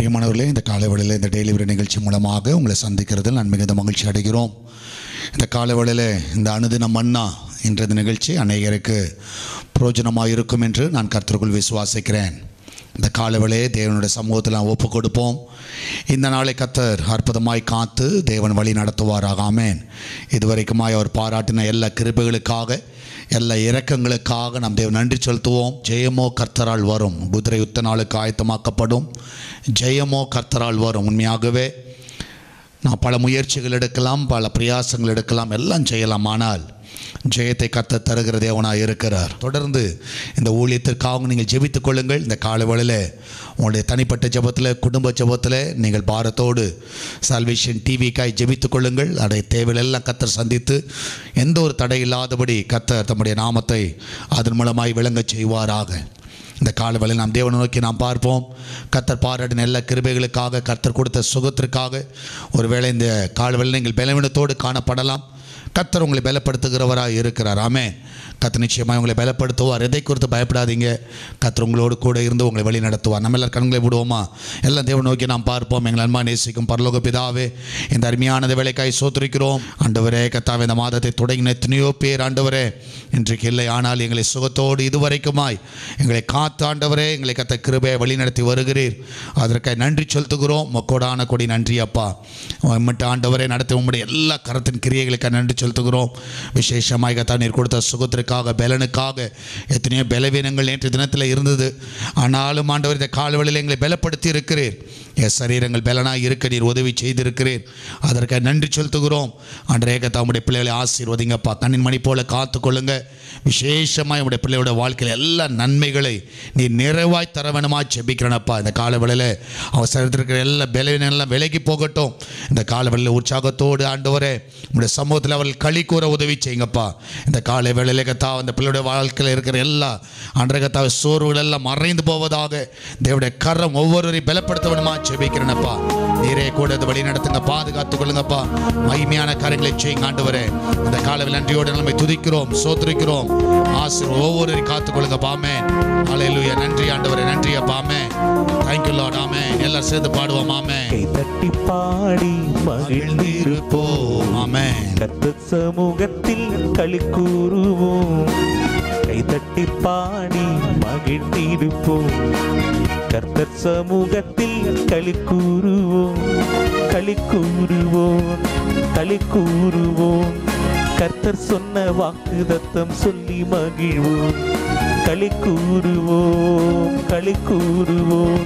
பிரியமானவர்களே இந்த காலைவேளையில் இந்த டெய்லி நிகழ்ச்சி மூலமாக உங்களை சந்திக்கிறதில் நான் மிகுந்த மகிழ்ச்சி அடைகிறோம் இந்த காலைவேளையில் இந்த அனுதின மன்னா என்ற இந்த நிகழ்ச்சி அநேகருக்கு பிரயோஜனமாக இருக்கும் என்று நான் கர்த்தருக்குள் விசுவாசிக்கிறேன் இந்த காலவேளையை தேவனுடைய சமூகத்தில் நாம் ஒப்பு கொடுப்போம் இந்த நாளை கத்தர் அற்புதமாய் காத்து தேவன் வழி நடத்துவாராக ஆமென் இதுவரைக்குமாய் அவர் பாராட்டின எல்லா கிருபைகளுக்காக எல்லா இரக்கங்களுக்காக நாம் தேவன் நன்றி செலுத்துவோம் ஜெயமோ கர்த்தரால் வரும் குதிரை யுத்த நாளுக்கு ஆயத்தமாக்கப்படும் ஜெயமோ கர்த்தரால் வரும் உண்மையாகவே நான் பல முயற்சிகள் எடுக்கலாம் பல பிரயாசங்கள் எடுக்கலாம் எல்லாம் செய்யலாம் ஆனால் ஜெயத்தை கத்த தருகிற தேவனாக இருக்கிறார் தொடர்ந்து இந்த ஊழியத்திற்காக நீங்கள் ஜெபித்துக் கொள்ளுங்கள் இந்த காலை வேளையில் உங்களுடைய தனிப்பட்ட ஜெபத்தில் குடும்ப ஜெபத்தில் நீங்கள் பாரத்தோடு சால்வேஷன் டிவிக்காய் ஜெபித்துக் கொள்ளுங்கள் அதை தேவையெல்லாம் கத்தர் சந்தித்து எந்த ஒரு தடை இல்லாதபடி கத்தர் தம்முடைய நாமத்தை அதன் மூலமாய் விளங்கச் செய்வாராக இந்த காலவேளை நாம் தேவனை நோக்கி நாம் பார்ப்போம் கத்தர் பாராட்டின எல்லா கிருபைகளுக்காக கத்தர் கொடுத்த சுகத்திற்காக ஒருவேளை இந்த காலவேளை நீங்கள் பலவீனத்தோடு காணப்படலாம் கத்தர் உங்களை பலப்படுத்துகிறவராக இருக்கிறார் ஆமே கத்தர் நிச்சயமாக உங்களை பலப்படுத்துவார் எதை குறித்து பயப்படாதீங்க கத்தர் உங்களோடு கூட இருந்து உங்களை வழி நடத்துவார் நம்ம எல்லாரும் கண்களை விடுவோமா எல்லாம் தேவனை நோக்கி நாம் பார்ப்போம் எங்கள் அன்பா நேசிக்கும் பரலோக பிதாவே இந்த அருமையானது வேலைக்காய் சோத்திருக்கிறோம் ஆண்டவரே கத்தாவே இந்த மாதத்தை தொடங்கின எத்தனையோ பேர் ஆண்டவரே இன்றைக்கு இல்லை ஆனால் எங்களை சுகத்தோடு இதுவரைக்குமாய் எங்களை காத்து ஆண்டவரே எங்களை கத்த கிருபையை வழிநடத்தி வருகிறீர் அதற்காக நன்றி செலுத்துகிறோம் மொக்கோடான கொடி நன்றி அப்பா உம்மட்ட ஆண்டவரே நடத்தி உம்முடைய எல்லா கரத்தின் கிரியைகளுக்காக நன்றி செலுத்துகிறோம் விசேஷமாக கத்தா நீர் கொடுத்த சுகத்திற்காக பலனுக்காக எத்தனையோ பலவீனங்கள் நேற்று தினத்தில் இருந்தது ஆனாலும் ஆண்டவர் இந்த காலவெளியில் எங்களை பலப்படுத்தி இருக்கிறீர் என் சரீரங்கள் பலனாக இருக்க நீர் உதவி செய்திருக்கிறீர் அதற்காக நன்றி செலுத்துகிறோம் அன்றைய கத்தா உடைய பிள்ளைகளை ஆசீர்வதிங்கப்பா கண்ணின் மணி போல காத்துக்கொள்ளுங்க விசேஷமாக உடைய பிள்ளையோட வாழ்க்கையில் எல்லா நன்மைகளை நீ நிறைவாய் தர வேணுமா செபிக்கிறனப்பா இந்த காலவெளியில் அவசரத்தில் இருக்கிற எல்லா பலவீனம் எல்லாம் விலகி போகட்டும் இந்த காலவெளியில் உற்சாகத்தோடு ஆண்டவரே உடைய சமூகத்தில் அவர்கள் களி கூற உதவி செய்யுங்கப்பா இந்த காலை வேளையில கத்தா அந்த பிள்ளையுடைய வாழ்க்கையில் இருக்கிற எல்லா அன்றைய கத்தா சோர்வுகள் எல்லாம் மறைந்து போவதாக தேவடைய கரம் ஒவ்வொருவரையும் பலப்படுத்த வேணுமா செபிக்கிறனப்பா நீரே கூட இந்த வழி நடத்துங்க பாதுகாத்துக் கொள்ளுங்கப்பா மகிமையான காரியங்களை செய்யுங்க ஆண்டவரே இந்த காலவில் நன்றியோடு நம்மை துதிக்கிறோம் சோத்திருக்கிறோம் ஆசிர் ஒவ்வொருவரையும் காத்துக்கொள்ளுங்க பாமே அலையிலுயா நன்றி ஆண்டவரே நன்றி அப்பாமே தேங்க்யூ லார்ட் ஆமே எல்லாம் சேர்ந்து பாடுவோம் ஆமே கை தட்டி பாடி மகிழ்ந்திருப்போம் ஆமே கத்த சமூகத்தில் களி கூறுவோம் கை தட்டி பாடி மகிழ்ந்திருப்போம் கர்த்தர் சமூகத்தில் களி கூறுவோம் களி கூறுவோம் களி கூறுவோம் கர்த்தர் சொன்ன வாக்குதத்தம் சொல்லி மகிழ்வோம் களி கூறுவோம் களி கூறுவோம்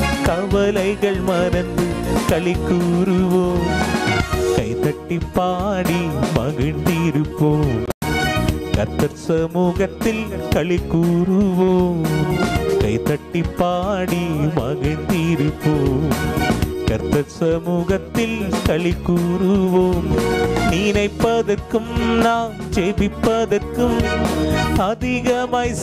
கவலைகள் மறந்து களி கூறுவோம் கைதட்டி பாடி மகிழ்ந்திருப்போம் கர்த்தர் சமூகத்தில் களி கூறுவோம் கைதட்டி பாடி மகிழ்ந்திருப்போம் கர்த்தர் சமூகத்தில் களி கூறுவோம் நினைப்பதற்கும் நாம் ஜெபிப்பதற்கும் அதிகமாய்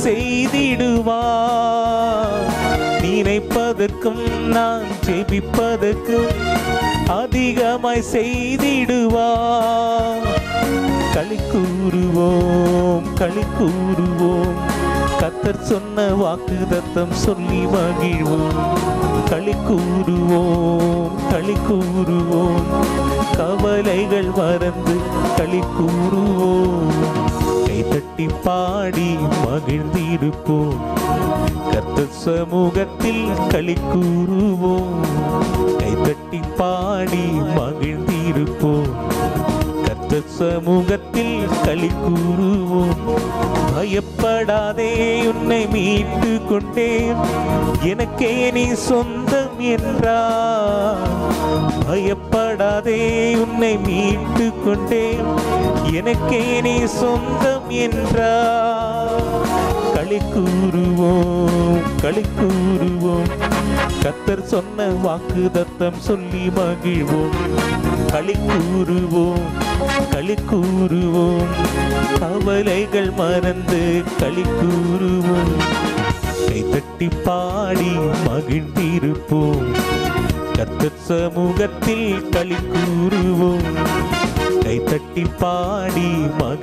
செய்திடுவார் நினைப்பதற்கும் நான் ஜெபிப்பதற்கும் அதிகமாய் செய்திடுவார் களி கூறுவோம் களி கூறுவோம் கத்தர் சொன்ன வாக்குதத்தம் சொல்லி மகிழ்வோம் களி கூறுவோம் களி கூறுவோம் கவலைகள் மறந்து களி கூறுவோம் கைதட்டி பாடி மகிழ்ந்திருப்போம் கர்த்தர் சமூகத்தில் களி கூறுவோம் கைதட்டி பாடி மகிழ்ந்திருப்போம் கர்த்தர் சமூகத்தில் களி கூறுவோம் பயப்படாதே உன்னை மீட்டு கொண்டேன் எனக்கே நீ சொந்தம் என்றார் பயப்படாதே உன்னை மீட்டு கொண்டேன் எனக்கே நீ சொந்தம் என்றார் களி கூறுவோம் களி கூறுவோம் கத்தர் சொன்ன வாக்குதத்தம் சொல்லி மகிழ்வோம் களி கூறுவோம் களி கூறுவோம் கவலைகள் மறந்து களி கூறுவோம் கைதட்டி பாடி மகிழ்ந்திருப்போம் கர்த்தர் சமூகத்தில் களி கூறுவோம் கைதட்டி பாடி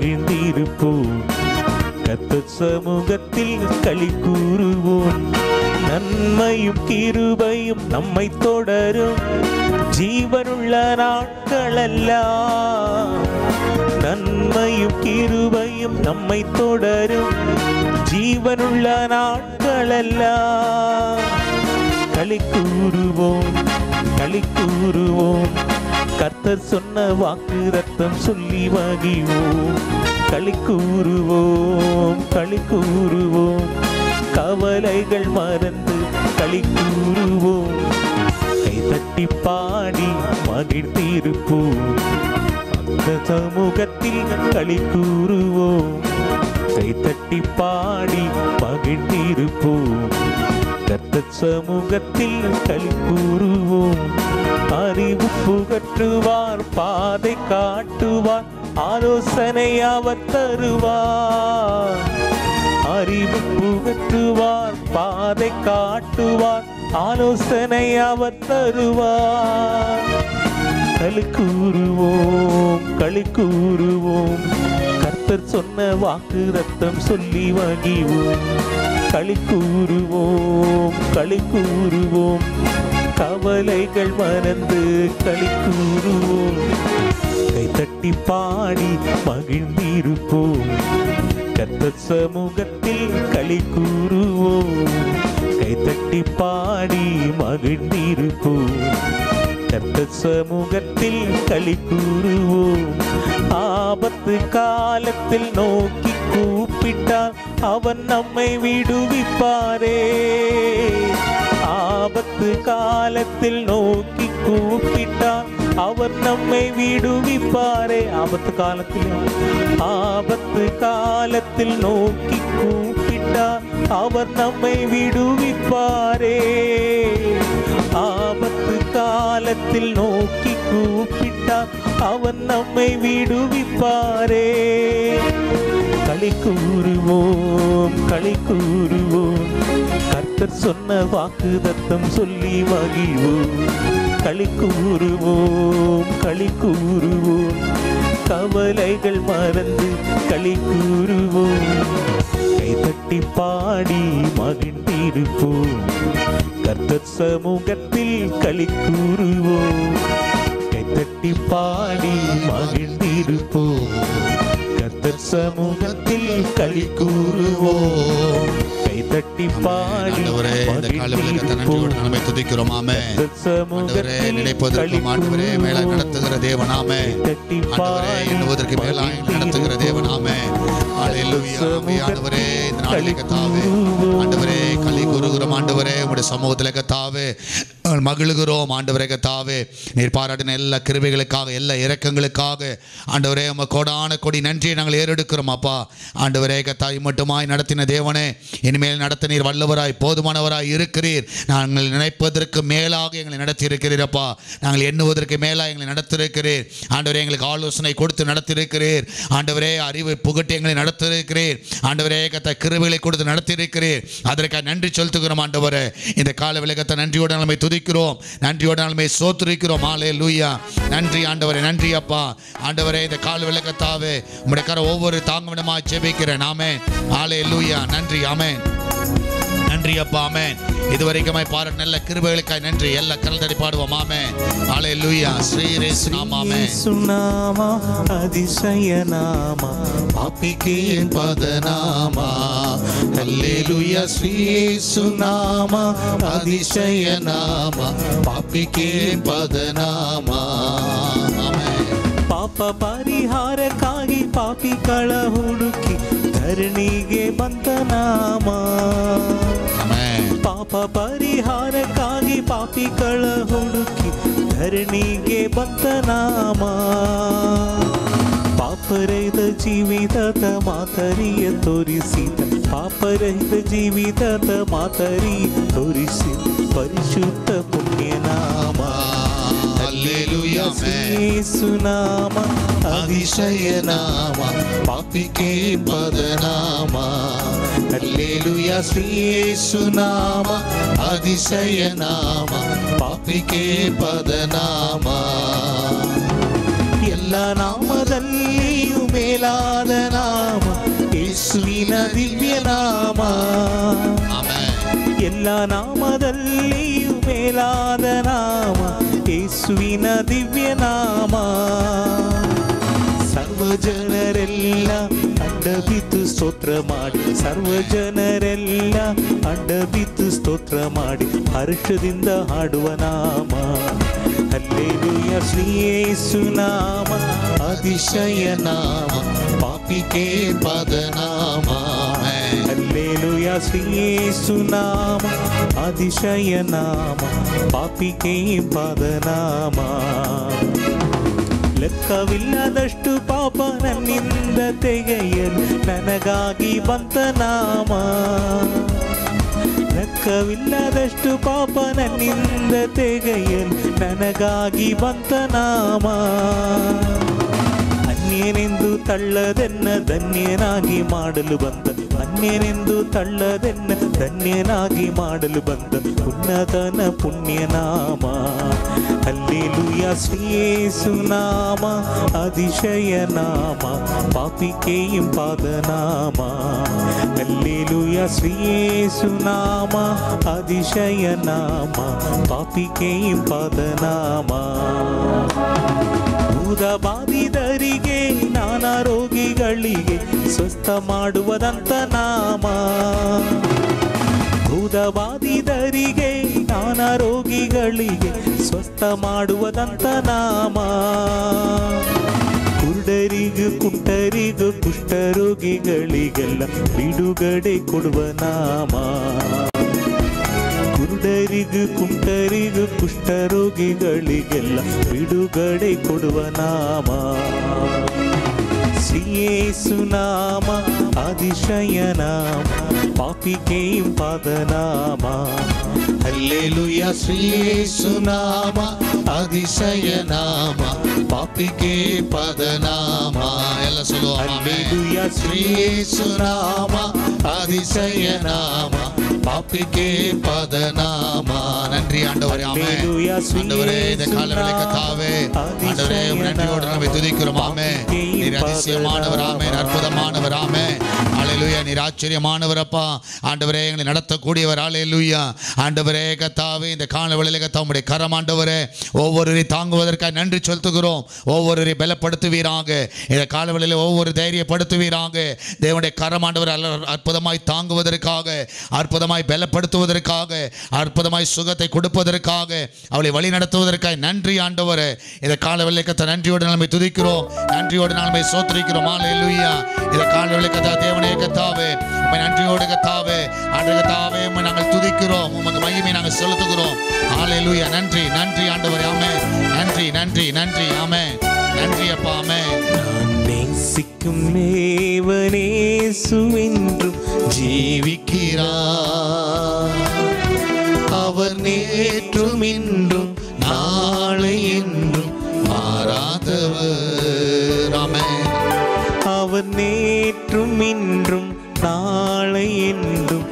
மகிழ்ந்திருப்போம் கர்த்தர் சமூகத்தில் களி கூறுவோம் நன்மையும் கிருபையும் நம்மை தொடரும் ஜீவனுள்ள நாட்களெல்லாம் நன்மையும் கிருபையும் நம்மை தொடரும் ஜீவனுள்ள நாட்களெல்லாம் களி கூறுவோம் களி கூறுவோம் கர்த்தர் சொன்ன வாக்கு ரத்தம் சொல்லி மகிழ்வோம் களி கூறுவோம் களி கூறுவோம் கவலைகள் மறந்து களி கூறுவோம் கைதட்டி பாடி மகிழ்ந்திருப்போம் அந்த சமூகத்தில் களி கூறுவோம் கைதட்டி பாடி மகிழ்ந்திருப்போம் கர்த்த சமூகத்தில் களி கூறுவோம் அறிவு புகற்றுவார் பாதை காட்டுவார் ஆலோசனை அவர் தருவார் அறிவு புகற்றுவார் பாதை காட்டுவார் ஆலோசனை அவர் தருவார் களி கூறுவோம் களி கூறுவோம் கர்த்தர் சொன்ன வாக்கு ரத்தம் சொல்லி மகிழ்வோம் களி கூறுவோம் களி கூறுவோம் கவலைகள் மறந்து களி கூறுவோம் கைத்தட்டி பாடி மகிழ்ந்திருப்போம் கர்த்தர் சமூகத்தில் களி கூறுவோம் கைத்தட்டி பாடி மகிழ்ந்திருப்போம் கர்த்தர் சமூகத்தில் களி கூறுவோம் ஆபத்து காலத்தில் நோக்கி கூப்பிட்டால் அவன் நம்மை விடுவிப்பாரே ஆபத்து காலத்தில் நோக்கி கூப்பிட்டால் அவர் நம்மை விடுவிப்பாரே ஆபத்து காலத்தில் ஆபத்து காலத்தில் நோக்கி கூப்பிட்டார் அவர் நம்மை விடுவிப்பாரே ஆபத்து காலத்தில் நோக்கி கூப்பிட்டார் அவர் நம்மை விடுவிப்பாரே களி கூறுவோம் களி கூறுவோம் கர்த்தர் சொன்ன வாக்கு தத்தம் சொல்லி மகிழ்வோம் களி கூறுவோம் களி கூறுவோம் கவலைகள் மறந்து களி கூறுவோம் கைதட்டி பாடி மகிழ்ந்திருப்போம் கர்த்தர் சமூகத்தில் களி கூறுவோம் கைத்தட்டி பாடி மகிழ்ந்திருப்போம் கர்த்தர் சமூகத்தில் களி கூறுவோம் கைத்தட்டி பாடி ஆண்டவரே இந்த காலவெளியில் நன்றியோடு மகிழ்ந்திருப்போம் நம்மை துதிக்கிறோம் ஆமே கர்த்தர் ஆண்டவரே சமூகத்தில் நினைப்பதற்கும் ஆண்டவரே மேல நடத்துகிற தேவனாமே தட்டி ஆண்டவரே பாடி எண்ணுவதற்கு மேலாய் நடத்துகிற தேவனாமே ஹalleluya ஆவியானவரே இந்த நாளிலே கத்தாவே ஆண்டவரே களி கூறுகிறோம் ஆண்டவரே உம்முடைய சமூகத்திலே கத்தாவே நாங்கள் மகிழுகிறோம் ஆண்டவரே கத்தாவே நீர் பாராட்டின எல்லா கிருபைகளுக்காக எல்லா இரக்கங்களுக்காக ஆண்டவரே உம கோடான கொடி நன்றியை நாங்கள் ஏறெடுக்கிறோம் அப்பா ஆண்டவரே கத்தாய் மட்டுமாய் நடத்தின தேவனே இனிமேல் நடத்த நீர் வல்லவராய் போதுமானவராய் இருக்கிறீர் நாங்கள் நினைப்பதற்கு மேலாக எங்களை நடத்தி இருக்கிறீரப்பா நாங்கள் எண்ணுவதற்கு மேலாக எங்களை நடத்திருக்கிறீர் ஆண்டவரே எங்களுக்கு ஆலோசனை கொடுத்து நடத்திருக்கிறீர் ஆண்டவரே அறிவை புகட்டி எங்களை நடத்திருக்கிறீர் ஆண்டவரே கத்த கிருபைகளை கொடுத்து நடத்தியிருக்கிறீர் அதற்காக நன்றி செலுத்துகிறோம் ஆண்டவரே இந்த கால விளக்கத்தை நன்றியோடு நிலைமை துதிக்கிறோம் நன்றியோடு நிலைமை சோத்துரிக்கிறோம் ஆலே லூயா நன்றி ஆண்டவரே நன்றி அப்பா ஆண்டவரே இந்த கால விளக்கத்தாவே உம்முடைய கர ஒவ்வொரு தாங்கவிடமாக ஜெபிக்கிறேன் ஆமே ஆலே லூயா நன்றி ஆமென் நன்றி அப்பா ஆமென் இதுவரைக்குமாய் பாரு நல்ல கிருபைகளுக்காய் நன்றி எல்லா கரல் தடி பாடுவோம் ஆமென் ஆலே லூயா ஸ்ரீரேசு நாமாமே சுனாமா அதிசயநாமா பாப்பிக்கு పదనామా హల్లెలూయా శ్రీ సునామా అతిశయనామా పాపికే పదనామా ఆమేన్ ಪಾಪ ಪರಿಹಾರಕ್ಕಾಗಿ ಪಾಪಿಗಳ ಹುಡುಕಿ ಧರಣಿಗೆ ಬಂದ ನಾಮ ఆమేన్ ಪಾಪ ಪರಿಹಾರಕ್ಕಾಗಿ ಪಾಪಿಗಳ ಹುಡುಕಿ ಧರಣಿಗೆ ಬಂದ ನಾಮ ಪಾಪರಹಿತ ಜೀವಿತದ ಮಾತರಿಯ ತೋರಿಸಿದ ಪಾಪರಹಿತ ಜೀವಿತದ ಮಾತರಿ ತೋರಿಸಿ ಪರಿಶುದ್ಧ ಪುಣ್ಯನಾಮ హల్లెలూయా ఆమేన్ సునామ అతిశయనామా పాపికే పదనామా హల్లెలూయా శ్రీ సునామా అతిశయనామా పాపికే పదనామా ಎಲ್ಲ ನಾಮದಲ್ಲಿಯೂ ಮೇಲಾದ ನಾಮ ಯೇಸುವಿನ ದಿವ್ಯ ನಾಮ ఆమేన్ ಎಲ್ಲ ನಾಮದಲ್ಲಿಯೂ ಮೇಲಾದ ನಾಮ ಯೇಸುವಿನ ದಿವ್ಯ ನಾಮ ಸರ್ವ ಜನರೆಲ್ಲ ಅಡ್ಡ ಬಿದ್ದು ಸ್ತೋತ್ರ ಮಾಡಿ ಸರ್ವ ಜನರೆಲ್ಲ ಅಡ್ಡ ಬಿದ್ದು ಸ್ತೋತ್ರ ಮಾಡಿ ಹರ್ಷದಿಂದ ಹಾಡುವ ನಾಮ ಅಲ್ಲೇಲುಯ ಶ್ರೀಯೇಸು ನಾಮ ಅತಿಶಯ ನಾಮ ಪಾಪಿಗೆ ಪದನಾಮ ಅಲ್ಲೇಲುಯ ಶ್ರೀಯೇಸು ನಾಮ ಅತಿಶಯ ನಾಮ ಪಾಪಿಗೆ ಪದನಾಮ ಲೆಕ್ಕವಿಲ್ಲದಷ್ಟು ಪಾಪ ನನ್ನಿಂದ ತೆಗೆಯಲು ನನಗಾಗಿ ಬಂತ ನಾಮ ಲೆಕ್ಕವಿಲ್ಲದಷ್ಟು ಪಾಪ ನನ್ನಿಂದ ತೆಗೆಯಲು ನನಗಾಗಿ ಬಂತ ನಾಮ ಅನ್ಯನೆಂದು ತಳ್ಳದೆನ್ನ ಧನ್ಯನಾಗಿ ಮಾಡಲು ಬಂದ ಅನ್ಯನೆಂದು ತಳ್ಳದೆನ್ನ ಧನ್ಯನಾಗಿ ಮಾಡಲು ಬಂದ ಉನ್ನತನ ಪುಣ್ಯನಾಮ ಅಲ್ಲೇಲುಯ ಶ್ರೀಯೇಸು ನಾಮ அதிசய நாம பாப்பிக்கேயும் பாதநாமா அல்லேலூயா ஸ்ரீயேசு நாம அதிசய நாம பாப்பிக்கேயும் பாதநாமா ಭೂತ ಬಾಧಿದರಿಗೆ ನಾನಾ ರೋಗಿಗಳಿಗೆ ಸ್ವಸ್ಥ ಮಾಡುವುದಂತ ನಾಮ ಭೂತ ಬಾಧಿದರಿಗೆ ನಾನಾ ರೋಗಿಗಳಿಗೆ ಸ್ವಸ್ಥ ಮಾಡುವುದಂತ ನಾಮ ಕುರುಡರಿಗೂ ಕುಂಟರಿಗೂ ಕುಷ್ಠರೋಗಿಗಳಿಗೆಲ್ಲ ಬಿಡುಗಡೆ ಕೊಡುವ ನಾಮ ಕುರುಡರಿಗೂ ಕುಂಟರಿಗೂ ಕುಷ್ಠರೋಗಿಗಳಿಗೆಲ್ಲ ಬಿಡುಗಡೆ ಕೊಡುವ ನಾಮ ಶ್ರೀಯೇಸು ನಾಮ அதிசய நாம பாப்பிக்கேயும் பாதநாம ಹಲ್ಲೇಲುಯ ಶ್ರೀಯೇಸು ನಾಮ அதிசய ನಾಮ ಪಾಪಿಗೆ ಪದನಾಮ ಎಲ್ಲ சொல்லுவோம் அல்லேலூயா ಶ್ರೀಯೇಸು ನಾಮ அதிசய நாம பாப்பிக்கே பதநாம நன்றி ஆண்டவரே ஆமே அல்லேலூயா, ஆண்டவரே இந்த ஸ்ரீ காலவேளை இயேசு கத்தாவே அதிசய ஆண்டவரே உம்மை நன்றியோடு நாம துதிக்கிறோம் ஆமே நீர் அதிசயமானவர் ஆமே அற்புதமானவர் ஆமே ஹalleluya நீர் ஆச்சரியமானவர் அப்பா ஆண்டவரே எங்களை நடத்தக்கூடியவர் ஹalleluya ஆண்டவரே கத்தாவே இந்த காலவேளையில கத்தா உம்முடைய கரம் ஆண்டவரே ஒவ்வொருவரை தாங்குவதற்காக நன்றி செலுத்துகிறோம் ஒவ்வொருவரை பலப்படுத்துவீராக இந்த காலவேளையில ஒவ்வொரு தைரியப்படுத்துவீராக தேவனுடைய கரம் ஆண்டவர் அல்ல- அற்புதமாய் தாங்குவதற்காக அற்புதமாய் பலப்படுத்துவதற்காக அற்புதமாய் சுகத்தை கொடுப்பதற்காக அவளை வழி நடத்துவதற்காக நன்றி ஆண்டவரே இந்த கால வெள்ளைக்கத்தை நன்றியோடு நம்மை துதிக்கிறோம் நன்றியோடு நம்மை சோத்திரிக்கிறோம் ஹalleluya இந்த கால வெள்ளைக்கத்தா தேவனே கத்தாவே உம்மை நன்றியோடு கத்தாவே ஆண்டு கத்தாவே உம்மை நாங்கள் துதிக்கிறோம் உமக்கு மகிமை நாங்கள் செலுத்துகிறோம் ஹalleluya நன்றி நன்றி ஆண்டவரே ஆமே நன்றி நன்றி நன்றி ஆமே நன்றி அப்பா ஆமே நான் நேசிக்கும் நேவனேசுவென்றும் ஜீவிக்கிறார் அவர் நேற்றும் இன்றும் நாளை என்றும் மாறாதவர் ஆமென். அவர் நேற்றும் இன்றும் நாளை என்றும்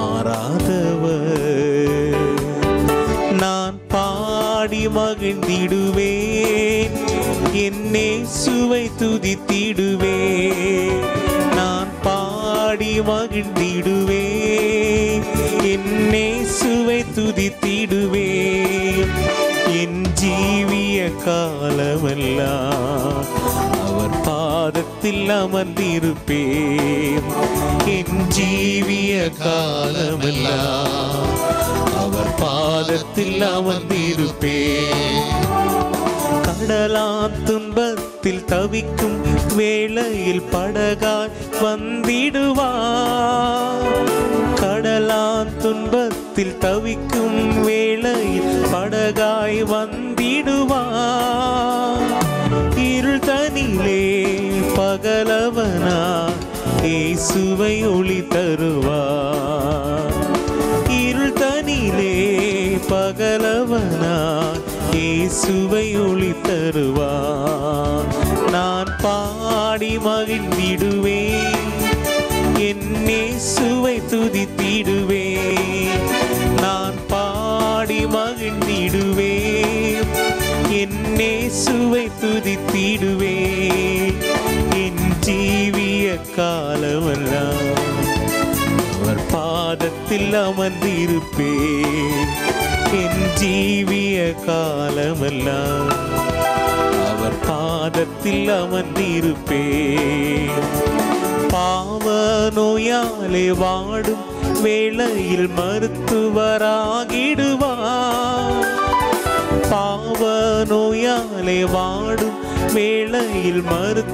மாறாதவர் நான் பாடி மகிழ்ந்திடுவேன் என்னே சுவை துதித்திடுவேன் நான் பாடி மகிழ்ந்திடுவேன் என்னே சுவை துதித்திடுவேன் என் ஜீவிய காலமெல்லாம் அவர் பாதத்தில் அமர்ந்திருப்பேன் என் ஜீவிய காலமெல்லாம் அவர் பாதத்தில் அமர்ந்திருப்பேன் கடலான் துன்பத்தில் தவிக்கும் வேளையில் படகாய் வந்திடுவார் கடலான் துன்பத்தில் தவிக்கும் வேளையில் படகாய் வந்திடுவார் இருள் தனிலே பகலவனா இயேசுவை ஒளி தருவார் இருள் தனிலே பகலவனா இயேசுவை ஒளி தருவார் நான் பாடி மகிழ்ந்திடுவேன் என்னே சுவை துதித்திடுவேன் நான் பாடி மகிழ்ந்திடுவேன் என்னே சுவை துதித்திடுவேன் என் ஜீவிய காலமெல்லாம் அவர் பாதத்தில் பாதத்தில் அமர்ந்திருப்பேன் என் ஜீவிய காலமெல்லாம் அவர் பாதத்தில் அமர்ந்திருப்பேன் பாவ நோயாலே வாடும் வேளையில் மருத்துவராகிடுவார் பாவ நோயாலே வாடும் வேளையில்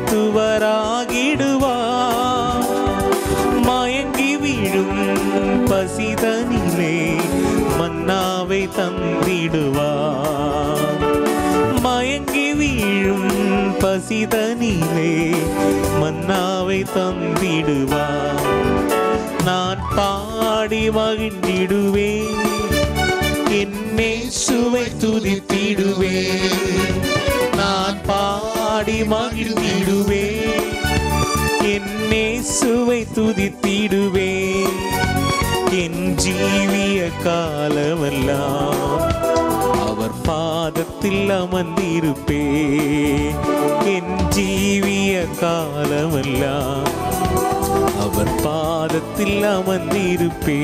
மருத்துவராகிடுவார் மயங்கி விழும் பசிதனிலே மன்னாவை தந்திடுவார் மயங்கி வீழும் பசிதனிலே மன்னாவை தந்திடுவார் நான் பாடி மகிழ்ந்திடுவேன் என்னே சுவை துதித்திடுவேன் நான் பாடி மகிழ்ந்திடுவேன் என்னே சுவை துதித்திடுவேன் என் ஜீவிய காலமெல்லாம் அவர் பாதத்தில் அமர்ந்திருப்பே என் ஜீவிய காலமெல்லாம் அவர் பாதத்தில் அமர்ந்திருப்பே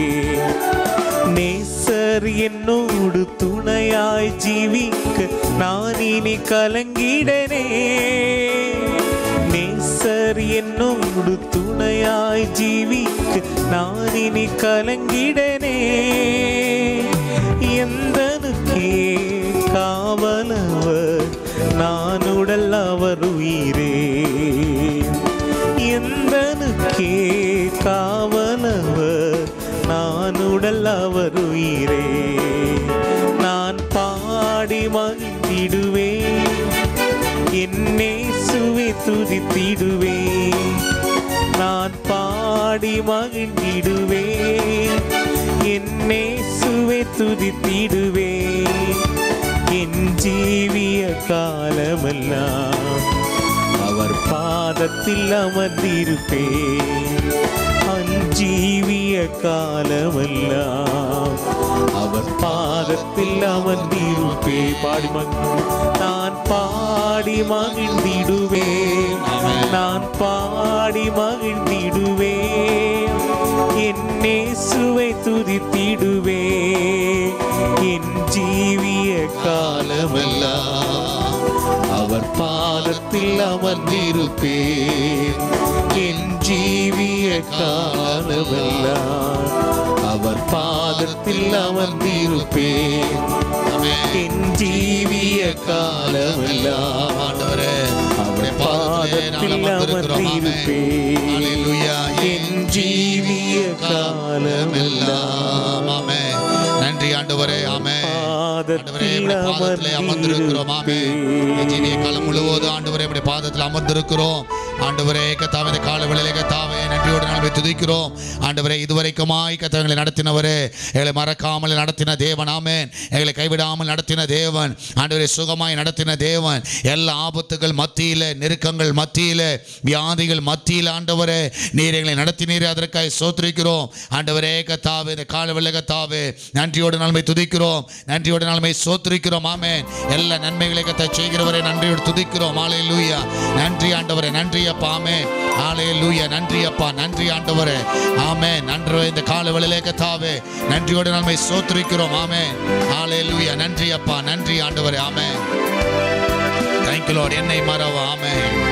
நேசர் என்னோடு துணையாய் ஜீவிக்க நான் இனி கலங்கிடனே நேசர் என்னோடு துணையாய் ஜீவிக்க நான் இனி கலங்கிடனே எந்தனுக்கே காவலவர் நான் உடல் அவர் உயிரே எந்தனுக்கே காவலவர் நான் உடல் அவர் உயிரே நான் பாடி மகிழ்ந்திடுவேன் என்னே சுவை துதித்திடுவேன் நான் பாடி மகிழ்ந்திடுவேன் என்னே சுவை துதித்திடுவேன் என் ஜீவிய காலமெல்லாம் அவர் பாதத்தில் அமர்ந்திருப்பேன் அஞ்சீவிய காலமெல்லாம் அவர் பாதத்தில் அமர்ந்திருப்பே பாடி மகிழ் நான் பாடி மகிழ்ந்திடுவேன் நான் பாடி மகிழ்ந்திடுவேன் என்னே சுவை துதித்திடுவேன் என் ஜீவிய காலமெல்லாம் அவர் பாதத்தில் அமர்ந்திருப்பேன் என் ஜீவிய காலமெல்லாம் அவர் பாதத்தில் அமர்ந்திருப்பேன் என் ஜீவிய காலமெல்லாம் ஆண்டவரே அவர் பாதத்தில் அமர்ந்திருப்பேன் என் ஜீவிய காலமெல்லாம் ஆமே நன்றி ஆண்டவரே ஆமே ஆண்டவரே பாதத்தில் இப்படி பாதத்திலே அமர்ந்திருக்கிறோம் ஆமே என் ஜீவிய காலம் முழுவதும் ஆண்டவரே இப்படி பாதத்தில் அமர்ந்திருக்கிறோம் ஆண்டவரே கத்தாவே இந்த கால வேளையிலே கத்தாவே நன்றியோடு நாங்கள் துதிக்கிறோம் ஆண்டவரே இதுவரைக்குமாய் கத்தவங்களை நடத்தினவரே எங்களை மறக்காமல் நடத்தின தேவன் ஆமேன் எங்களை கைவிடாமல் நடத்தின தேவன் ஆண்டவரே சுகமாய் நடத்தின தேவன் எல்லா ஆபத்துகள் மத்தியில் நெருக்கங்கள் மத்தியில் வியாதிகள் மத்தியில் ஆண்டவரே நீர் எங்களை நடத்தினீர் அதற்காக சோத்திரிக்கிறோம் ஆண்டவரே கத்தாவே இந்த கால வெள்ள கத்தாவே நன்றியோடு நன்மை துதிக்கிறோம் நன்றியோடு நன்மை சோத்திரிக்கிறோம் ஆமேன் எல்லா நன்மைகளை கத்த செய்கிறவரை நன்றியோடு துதிக்கிறோம் ஆலே லூயா நன்றி ஆண்டவரே நன்றி அப்பா ஆமே ஆலே லூயா நன்றி அப்பா நன்றி ஆண்டவரே ஆமே நன்றி இந்த கால வேளையிலே கத்தாவே நன்றியோடு நன்மை சோத்திரிக்கிறோம் ஆமே ஆலே லூயா நன்றி அப்பா நன்றி ஆண்டவரே ஆமே தேங்க்யூ லார்ட் என்னை மறவா ஆமே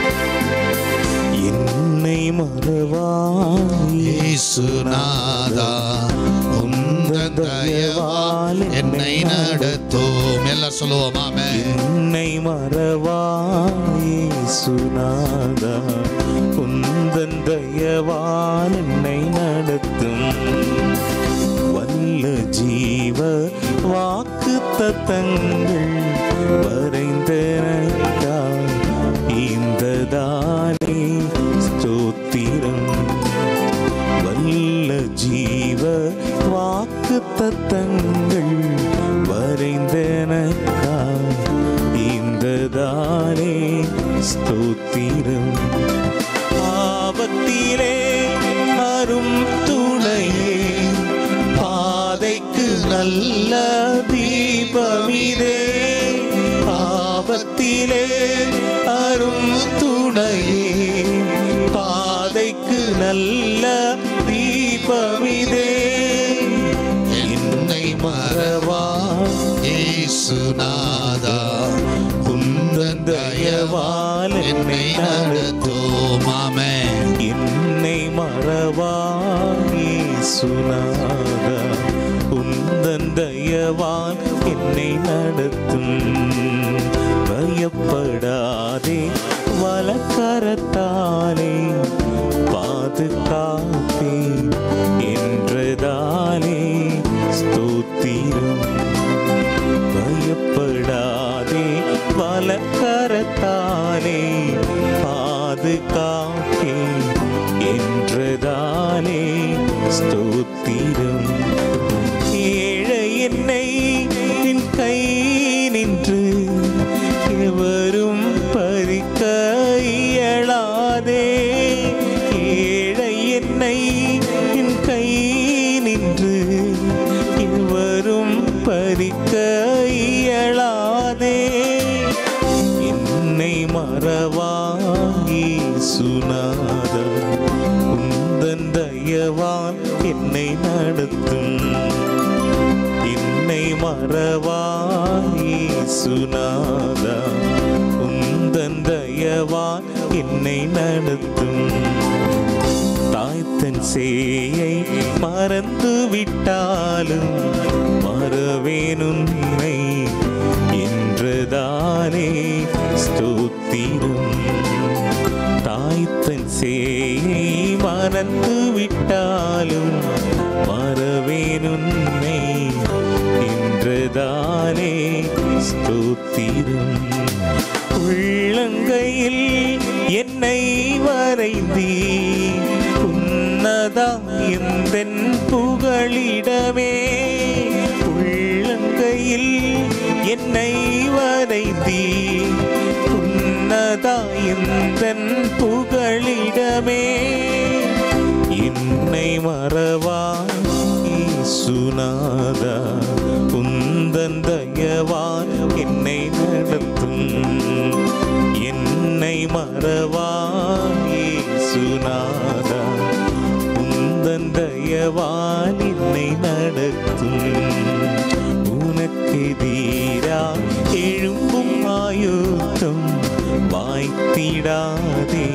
என்னை மறவாய் இயேசுநாதா உந்தன் தயவால் என்னை நடத்தும் எல்லாம் சொல்லுவோம் ஆமே என்னை மறவாய் சுனாதா உந்தன் தயவால் என்னை நடத்தும் வல்ல ஜீவ வாக்கு தத்தங்கள் வரைந்தனக்கா இந்த தானே ஸ்தோத்திரம் வல்ல ஜீவ வாக்கு தத்தங்கள் வரைந்தனக்கா இந்த தானே ஸ்தோத்திரம் ஆபத்திலே அரும் துணையே பாதைக்கு நல்ல தீபமிதே ஆபத்திலே அரும் துணையே பாதைக்கு நல்ல தீபமிதே மறவா இயேசுநாதா உந்தன் தயவால் என்னை நடத்தும் ஆமென் என்னை மறவாயே சுனாதா உந்தன் தயவால் என்னை நடத்தும் பயப்படாதே வலக்கரத்தாலே பாதுகாத்தே என்றதாலே ஸ்தோத்திரம் பயப்படாதே வலக்கரத்தாலே பாதுகாக்கே என்றதாலே ஸ்தோத்திரம் ஏழை என்னை நின் கை நின்று எவரும் பறிக்க இயலாதே ஏழை என்னை நின் கை நின்று எவரும் பறிக்க இயலாதே என்னை மறவாயி சுனாத உந்தன் தயவால் என்னை நடத்தும் என்னை மறவாயி சுனாதா உந்தன் தயவால் என்னை நடத்தும் தாய்த்தன் சேயை மறந்து விட்டாலும் மறவேன் உன்னை என்றதாலே ஸ்தோத்திரம் தாய்த்தன் சேயை மறந்து விட்டாலும் மறவேன் உன்னை என்றதாலே ஸ்தோத்திரம் உள்ளங்கையில் என்னை வரைந்தீ உன்னதா எந்தன் புகழிடமே உள்ளங்கையில் என்னை வரைந்தீ உன்னதா எந்தன் புகழிடமே என்னை மறவா சுனாதா உந்தன் தயவான் என்னை நடத்தும் என்னை மறவா சுனாதா உந்தன் தயவான் என்னை நடத்தும் உனக்கு தீரா எழும்பும் ஆயுத்தம் வாய்த்திடாதே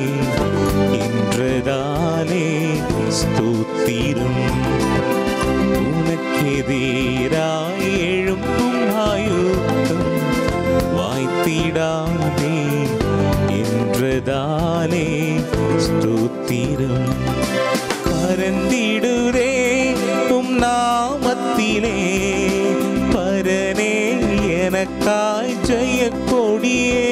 என்றதாலே ஸ்தோத்திரம் உனக்கெதிராய் எழும்பும் ஆயுத்தம் வாய்த்திடாதே என்றதாலே ஸ்தோத்திரம் பரந்திடுரே உம் நாமத்திலே பரனே எனக்காய் ஜெய கொடியே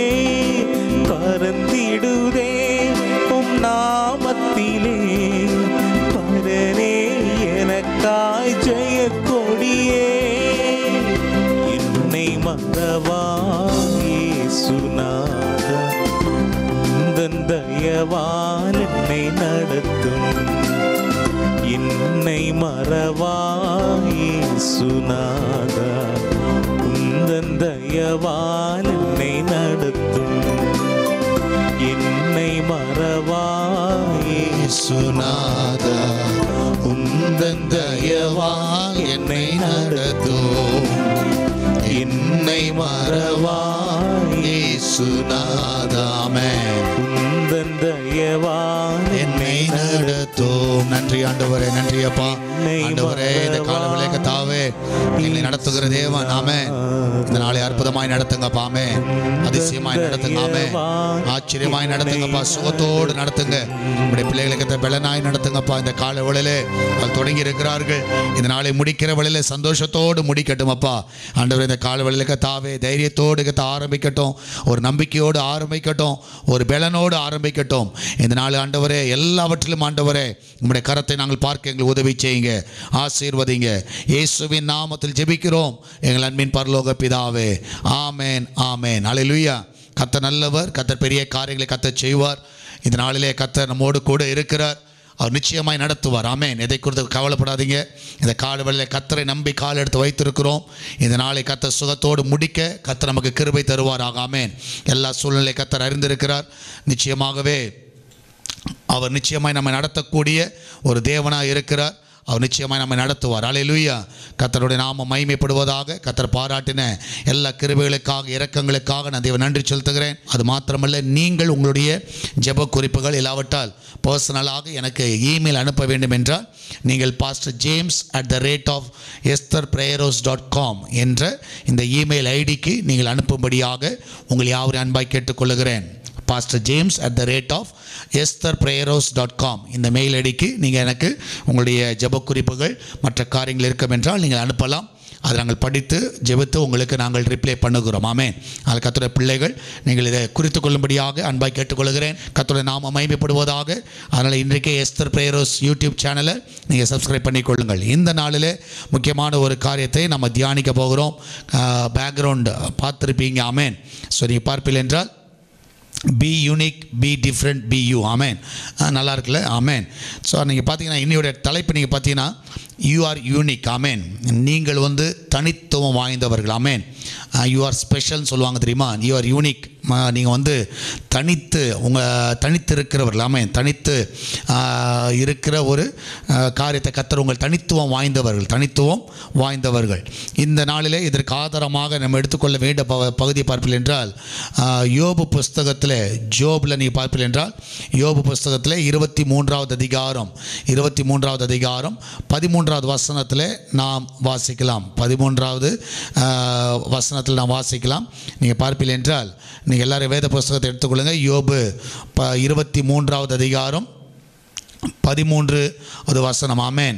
பரந்திடுதே உம் நாமத்திலே பரனே எனக்காய் ஜெய கொடியே என்னை மறவாயே சுனாதா உந்தன் தயவால் என்னை நடத்தும் என்னை மறவாயே சுனாதா உந்தன் தயவால் என்னை நடத்தும் என்னை மறவாயே சுனாதா உந்தன் தயவால் என்னை நடத்தும் என்னை மறவாயே சுனாதாமே உந்தன் தயவால் என்னை நடத்தும் நன்றி ஆண்டவரே நன்றி அப்பா ஆண்டவரே இந்த கால விளைக்கத்தாவே என்னை நடத்துகிற தேவன் ஆமே இந்த நாளை அற்புதமாய் நடத்துங்கப்பா ஆமே அதிசயமாய் நடத்துங்க ஆமே ஆச்சரியமாய் நடத்துங்கப்பா சுகத்தோடு நடத்துங்க உடைய பிள்ளைகளுக்கு இந்த பலனாய் நடத்துங்கப்பா இந்த கால வேளையிலே அது தொடங்கி இருக்கிறார்கள் இந்த நாளை முடிக்கிற வேளையில சந்தோஷத்தோடு முடிக்கட்டும் அப்பா ஆண்டவரே இந்த கால வேளையில கத்தாவே தைரியத்தோடு கத்த ஆரம்பிக்கட்டும் ஒரு நம்பிக்கையோடு ஆரம்பிக்கட்டும் ஒரு பலனோடு ஆரம்பிக்கட்டும் இந்த நாள் ஆண்டவரே எல்லாவற்றிலும் ஆண்டவரே உம்முடைய கரத்தை நாங்கள் பார்க்க எங்களுக்கு உதவி செய்யுங்க ஆசீர்வதிங்க இயேசுவின் நாமத்தில் ஜெபிக்கிறோம் எங்கள் அன்பின் பரலோக பிதாவே ஆமேன் ஆமேன் அல்லேலூயா கத்த நல்லவர் கத்தர் பெரிய காரியங்களை கத்த செய்வார் இந்த நாளிலே கத்தர் நம்மோடு கூட இருக்கிறார் அவர் நிச்சயமாய் நடத்துவார் ஆமென் எதை குறித்து கவலைப்படாதீங்க இந்த கால வேளையில கத்தரை நம்பி கால் எடுத்து வைத்திருக்கிறோம் இந்த நாளை கத்தர் சுகத்தோடு முடிக்க கத்தர் நமக்கு கிருபை தருவாராக ஆமென் எல்லா சூழ்நிலை கத்தர் அறிந்திருக்கிறார் நிச்சயமாகவே அவர் நிச்சயமாய் நம்மை நடத்தக்கூடிய ஒரு தேவனாக இருக்கிறார் அவர் நிச்சயமாய் நம்மை நடத்துவார் அலையிலுயா கத்தருடைய நாம மைமைப்படுவதாக கத்தர் பாராட்டின எல்லா கிருபைகளுக்காக இரக்கங்களுக்காக நான் தேவன் நன்றி செலுத்துகிறேன் அது மாத்திரமல்ல நீங்கள் உங்களுடைய ஜெப குறிப்புகள் இல்லாவிட்டால் பர்சனலாக எனக்கு இமெயில் அனுப்ப வேண்டும் என்றால் நீங்கள் pastor James at the rate of Esther prayers dot com என்ற இந்த இமெயில் ஐடிக்கு நீங்கள் அனுப்பும்படியாக உங்கள் யாவரையும் அன்பாய் கேட்டுக்கொள்கிறேன் pastor James at the rate of Esther prayers dot com இந்த மெயில் ஐடிக்கு நீங்கள் எனக்கு உங்களுடைய ஜெப குறிப்புகள் மற்ற காரியங்கள் இருக்கும் என்றால் நீங்கள் அனுப்பலாம் அதை நாங்கள் படித்து ஜெபித்து உங்களுக்கு நாங்கள் ரிப்ளை பண்ணுகிறோம் ஆமென் அதில் கத்துடைய பிள்ளைகள் நீங்கள் இதை குறித்து கொள்ளும்படியாக அன்பாய் கேட்டுக்கொள்கிறேன் கத்துடைய நாம மகிமைப்படுவதாக அதனால் இன்றைக்கே எஸ்தர் பிரேயரோஸ் யூடியூப் சேனலை நீங்கள் சப்ஸ்கிரைப் பண்ணிக்கொள்ளுங்கள் இந்த நாளில் முக்கியமான ஒரு காரியத்தை நம்ம தியானிக்க போகிறோம் பேக்ரவுண்ட் பார்த்துருப்பீங்க ஆமேன் ஸோ நீங்கள் பார்ப்பீர்கள் என்றால் be unique be different be you amen நல்லா இருக்குல்ல ஆமேன் ஸோ நீங்கள் பார்த்தீங்கன்னா இன்னையோட தலைப்பு நீங்கள் பார்த்தீங்கன்னா யூ ஆர் யூனிக் ஆமேன் நீங்கள் வந்து தனித்துவம் வாய்ந்தவர்கள் ஆமேன் யூ ஆர் ஸ்பெஷல்னு சொல்லுவாங்க தெரியுமா யூ ஆர் யூனிக் நீங்கள் வந்து தனித்து உங்கள் தனித்து இருக்கிறவர்கள் ஆமேன் தனித்து ஆஹ், இருக்கிற ஒரு ஆஹ், காரியத்தை கத்தர் உங்கள் தனித்துவம் வாய்ந்தவர்கள் தனித்துவம் வாய்ந்தவர்கள் இந்த நாளிலே இதற்கு ஆதாரமாக நம்ம எடுத்துக்கொள்ள வேண்டிய ப பகுதியை பார்ப்பீர்கள் என்றால் ஆஹ், யோபு புஸ்தகத்தில் ஜோபில் நீங்கள் பார்ப்பீர்கள் என்றால் யோபு புஸ்தகத்தில் இருபத்தி மூன்றாவது அதிகாரம் இருபத்தி மூன்றாவது அதிகாரம் பதிமூன்றாவது வசனத்தில் நாம் வாசிக்கலாம் பதிமூன்றாவது ஆஹ், வசனத்தில் நாம் வாசிக்கலாம் நீங்கள் பார்ப்பீர்கள் என்றால் நீங்கள் எல்லாரும் வேத புஸ்தகத்தை எடுத்துக்கொள்ளுங்க யோபு ப இருபத்தி மூன்றாவது அதிகாரம் பதிமூன்று அது வசனம் ஆமேன்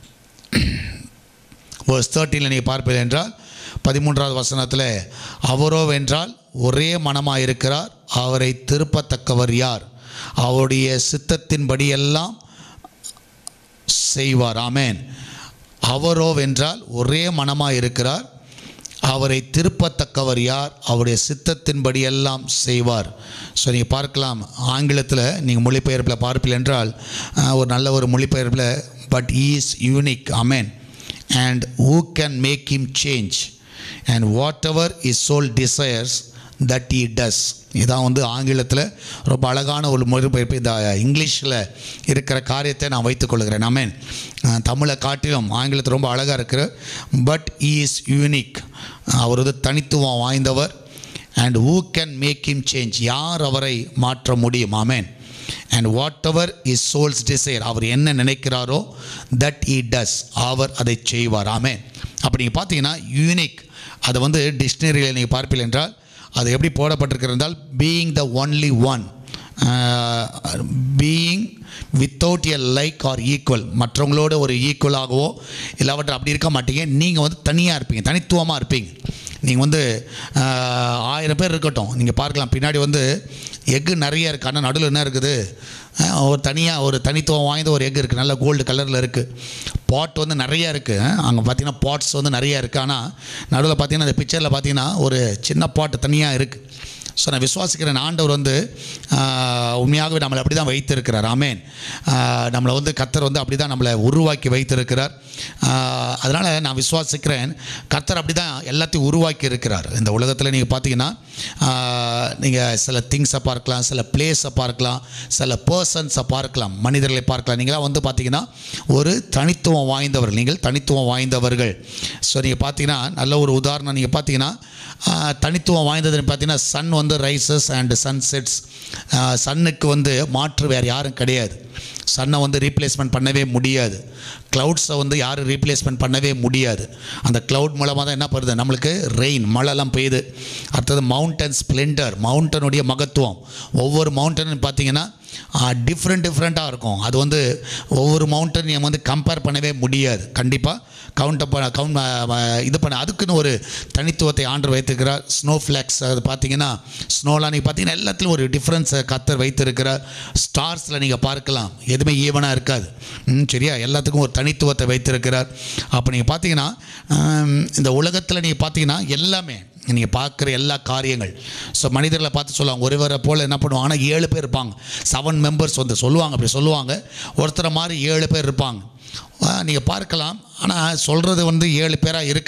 verse 13 நீங்கள் பார்ப்பீர்கள் என்றால் பதிமூன்றாவது வசனத்தில் அவரோ வென்றால் ஒரே மனமாக இருக்கிறார் அவரை திருப்பத்தக்கவர் யார் அவருடைய சித்தத்தின்படியெல்லாம் செய்வார் ஆமேன் அவரோ வென்றால் ஒரே மனமாக இருக்கிறார் அவரை திருப்பத்தக்கவர் யார் அவருடைய சித்தத்தின்படி எல்லாம் செய்வார் ஸோ நீங்கள் பார்க்கலாம் ஆங்கிலத்தில் நீங்கள் மொழிபெயர்ப்பில் பார்ப்பீர்கள் என்றால் அஹ், ஒரு நல்ல ஒரு மொழிபெயர்ப்பில் but is unique amen and who can make him change and whatever is soul desires that he does இதான் வந்து ஆங்கிலத்தில் ரொம்ப அழகான ஒரு மொழிபெயர்ப்பு இந்த இங்கிலீஷில் இருக்கிற காரியத்தை நான் வைத்துக்கொள்கிறேன் ஆமேன் அஹ், தமிழை காட்டிலும் ஆங்கிலத்தில் ரொம்ப அழகாக இருக்கிற பட் இஸ் யூனிக் அவர் வந்து தனித்துவம் வாய்ந்தவர் and who can make him change யார் அவரை மாற்ற முடியும் amen and whatever is souls desire அவர் என்ன நினைக்கிறாரோ தட் he டஸ் அவர் அதை செய்வார் ஆமேன் அப்படி நீங்கள் பார்த்தீங்கன்னா யூனிக் அதை வந்து டிக்ஷனரியில் நீங்கள் பார்ப்பீர்கள் என்றால் அது எப்படி போடப்பட்டிருக்கிறது என்றால் being the only one being without a like or equal மற்றவங்களோட ஒரு ஈக்குவலாகவோ இல்லாவற்றை அப்படி இருக்க மாட்டீங்க நீங்கள் வந்து தனியாக இருப்பீங்க தனித்துவமாக இருப்பீங்க நீங்கள் வந்து ஆஹ், ஆயிரம் பேர் இருக்கட்டும் நீங்கள் பார்க்கலாம் பின்னாடி வந்து எக்கு நிறைய இருக்குது ஆனால் நடுவில் என்ன இருக்குது ஆஹ், ஒரு தனியாக ஒரு தனித்துவம் வாய்ந்த ஒரு எக் இருக்குது நல்ல கோல்டு கலரில் இருக்குது பாட் வந்து நிறையா இருக்குது அங்கே பார்த்தீங்கன்னா பாட்ஸ் வந்து நிறையா இருக்குது ஆனால் நடுவில் பார்த்தீங்கன்னா அந்த பிக்சரில் பார்த்தீங்கன்னா ஒரு சின்ன பாட் தனியாக இருக்குது ஸோ நான் விசுவாசிக்கிறேன் ஆண்டவர் வந்து ஆஹ், உண்மையாகவே நம்மளை அப்படி தான் வைத்திருக்கிறார் ஆமேன் ஆஹ், நம்மளை வந்து கத்தர் வந்து அப்படி தான் நம்மளை உருவாக்கி வைத்திருக்கிறார் அதனால் நான் விசுவாசிக்கிறேன் கர்த்தர் அப்படி தான் எல்லாத்தையும் உருவாக்கி இருக்கிறார் இந்த உலகத்தில் நீங்கள் பார்த்தீங்கன்னா நீங்கள் சில திங்ஸை பார்க்கலாம் சில பிளேஸை பார்க்கலாம் சில பர்சன்ஸை பார்க்கலாம் மனிதர்களை பார்க்கலாம் நீங்களாம் வந்து பார்த்தீங்கன்னா ஒரு தனித்துவம் வாய்ந்தவர்கள் நீங்கள் தனித்துவம் வாய்ந்தவர்கள் ஸோ நீங்கள் பார்த்தீங்கன்னா நல்ல ஒரு உதாரணம் நீங்கள் பார்த்தீங்கன்னா ஆஹ், தனித்துவம் வாய்ந்ததுன்னு பார்த்தீங்கன்னா சன் வந்து ரைசஸ் அண்ட் சன் செட்ஸ் சன்னுக்கு வந்து மாற்று வேறு யாரும் கிடையாது சன்னை வந்து ரீப்ளேஸ்மெண்ட் பண்ணவே முடியாது க்ளவுட்ஸை வந்து யாரும் ரீப்ளேஸ்மெண்ட் பண்ணவே முடியாது அந்த க்ளவுட் மூலமாக தான் என்ன பண்ணுது நம்மளுக்கு ரெயின் மழைலாம் பெய்யுது அடுத்தது மவுண்டன் ஸ்ப்ளெண்டர் மவுண்டனுடைய மகத்துவம் ஒவ்வொரு மவுண்டன் பார்த்தீங்கன்னா டிஃப்ரெண்ட் டிஃப்ரெண்ட்டாக இருக்கும் அது வந்து ஒவ்வொரு மவுண்டன் நம்ம வந்து கம்பேர் பண்ணவே முடியாது கண்டிப்பாக கவுண்ட் கவுண்ட் இது பண்ண அதுக்குன்னு ஒரு தனித்துவத்தை ஆண்டு வைத்திருக்கிறார் ஸ்னோ ஃப்ளாக்ஸ் அது பார்த்தீங்கன்னா ஸ்னோலாம் நீங்கள் பார்த்தீங்கன்னா எல்லாத்துலையும் ஒரு டிஃப்ரென்ஸை கத்தர் வைத்திருக்கிறார் ஸ்டார்ஸில் நீங்கள் பார்க்கலாம் எதுவுமே ஈவனாக இருக்காது ம், சரியா எல்லாத்துக்கும் ஒரு தனித்துவத்தை வைத்திருக்கிறார் அப்போ நீங்கள் பார்த்தீங்கன்னா ஆம், இந்த உலகத்தில் நீங்கள் பார்த்தீங்கன்னா எல்லாமே நீங்கள் பார்க்குற எல்லா காரியங்கள் ஸோ மனிதர்களை பார்த்து சொல்லுவாங்க ஒருவரை போல் என்ன பண்ணுவாங்க ஆனால் ஏழு பேர் இருப்பாங்க செவன் மெம்பர்ஸ் வந்து சொல்லுவாங்க அப்படி சொல்லுவாங்க ஒருத்தரை மாதிரி ஏழு பேர் இருப்பாங்க நீங்கள் பார்க்கலாம் ஆனால் சொல்கிறது வந்து ஏழு பேராக இருக்கலாம்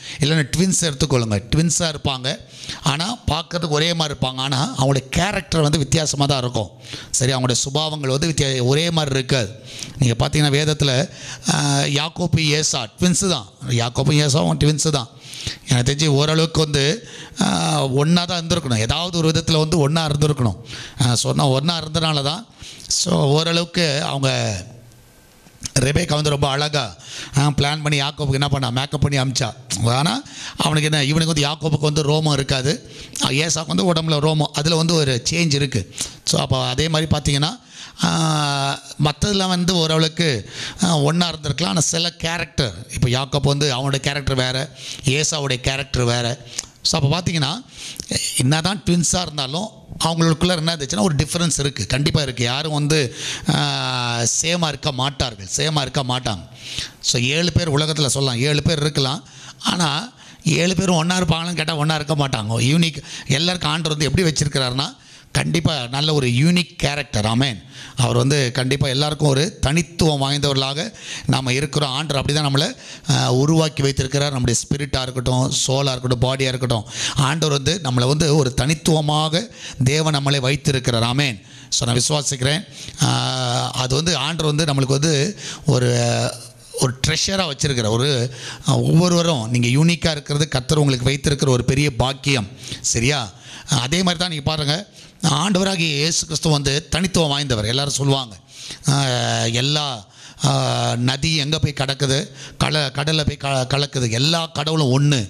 இல்லைன்னா ட்வின்ஸ் எடுத்துக்கொள்ளுங்க ட்வின்ஸாக இருப்பாங்க ஆனால் பார்க்கறதுக்கு ஒரே மாதிரி இருப்பாங்க ஆனால் அவங்களுடைய கேரக்டர் வந்து வித்தியாசமாக தான் இருக்கும் சரி அவங்களுடைய சுபாவங்கள் வந்து வித்தியா ஒரே மாதிரி இருக்காது நீங்கள் பார்த்தீங்கன்னா வேதத்தில் யாக்கோப்பு ஏசா ட்வின்ஸு தான் யாக்கோப்பும் ஏசாவும் ட்வின்ஸு தான் எனக்கு தெரிஞ்சு ஓரளவுக்கு வந்து ஒன்றா தான் இருந்திருக்கணும் ஏதாவது ஒரு விதத்தில் வந்து ஒன்றா இருந்திருக்கணும் சொன்னால் ஒன்றா இருந்தனால தான் ஸோ ஓரளவுக்கு அவங்க ரெபேக்கா வந்து ரொம்ப அழகாக பிளான் பண்ணி யாக்கோப்புக்கு என்ன பண்ணா மேக்கப் பண்ணி அமிச்சா ஆனால் அவனுக்கு என்ன இவனுக்கு வந்து யாக்கோப்புக்கு வந்து ரோமம் இருக்காது அஹ் ஏசாக்கு வந்து உடம்புல ரோமம் அதில் வந்து ஒரு சேஞ்ச் இருக்குது ஸோ அப்போ அதே மாதிரி பார்த்தீங்கன்னா மற்றதில் வந்து ஓரளவுக்கு ஒன்றா இருந்திருக்கலாம் ஆனால் சில கேரக்டர் இப்போ யாக்கோப் வந்து அவனோட கேரக்டர் வேறு ஏசாவுடைய கேரக்டர் வேறு ஸோ அப்போ பார்த்தீங்கன்னா என்ன தான் ட்வின்ஸாக இருந்தாலும் அவங்களுக்குள்ளே என்ன இருந்துச்சுன்னா ஒரு டிஃப்ரென்ஸ் இருக்குது கண்டிப்பாக இருக்குது யாரும் வந்து சேமாக இருக்க மாட்டார்கள் சேமாக இருக்க மாட்டாங்க ஸோ ஏழு பேர் உலகத்தில் சொல்லலாம் ஏழு பேர் இருக்கலாம் ஆனால் ஏழு பேரும் ஒன்றா இருப்பாங்கன்னு கேட்டால் ஒன்றா இருக்க மாட்டாங்க யூனிக் எல்லாருக்கும் ஆண்டர் வந்து எப்படி வச்சுருக்கிறாருன்னா கண்டிப்பாக நல்ல ஒரு யூனிக் கேரக்டர் ஆமேன் அவர் வந்து கண்டிப்பாக எல்லாருக்கும் ஒரு தனித்துவம் வாய்ந்தவர்களாக நாம் இருக்கிறோம் ஆண்டர் அப்படி தான் நம்மளை ஆஹ், உருவாக்கி வைத்திருக்கிறார் நம்முடைய ஸ்பிரிட்டாக இருக்கட்டும் சோலாக இருக்கட்டும் பாடியாக இருக்கட்டும் ஆண்டவர் வந்து நம்மளை வந்து ஒரு தனித்துவமாக தேவன் நம்மளை வைத்திருக்கிறார் ஆமேன் ஸோ நான் விசுவாசிக்கிறேன் ஆஹ், அது வந்து ஆண்டவர் வந்து நம்மளுக்கு வந்து ஒரு ஒரு ட்ரெஷராக வச்சுருக்கிற ஒரு அஹ், ஒவ்வொருவரும் நீங்கள் யூனிக்காக இருக்கிறது கர்த்தர் உங்களுக்கு வைத்திருக்கிற ஒரு பெரிய பாக்கியம் சரியா அஹ், அதே மாதிரி தான் நீங்கள் பாருங்கள் ஆண்டவராகிய இயேசு கிறிஸ்து வந்து தனித்துவம் வாய்ந்தவர் எல்லாரும் சொல்லுவாங்க அஹ், எல்லா அஹ், நதி எங்கே போய் கடக்குது கட கடலில் போய் க கலக்குது எல்லா கடவுளும் ஒன்று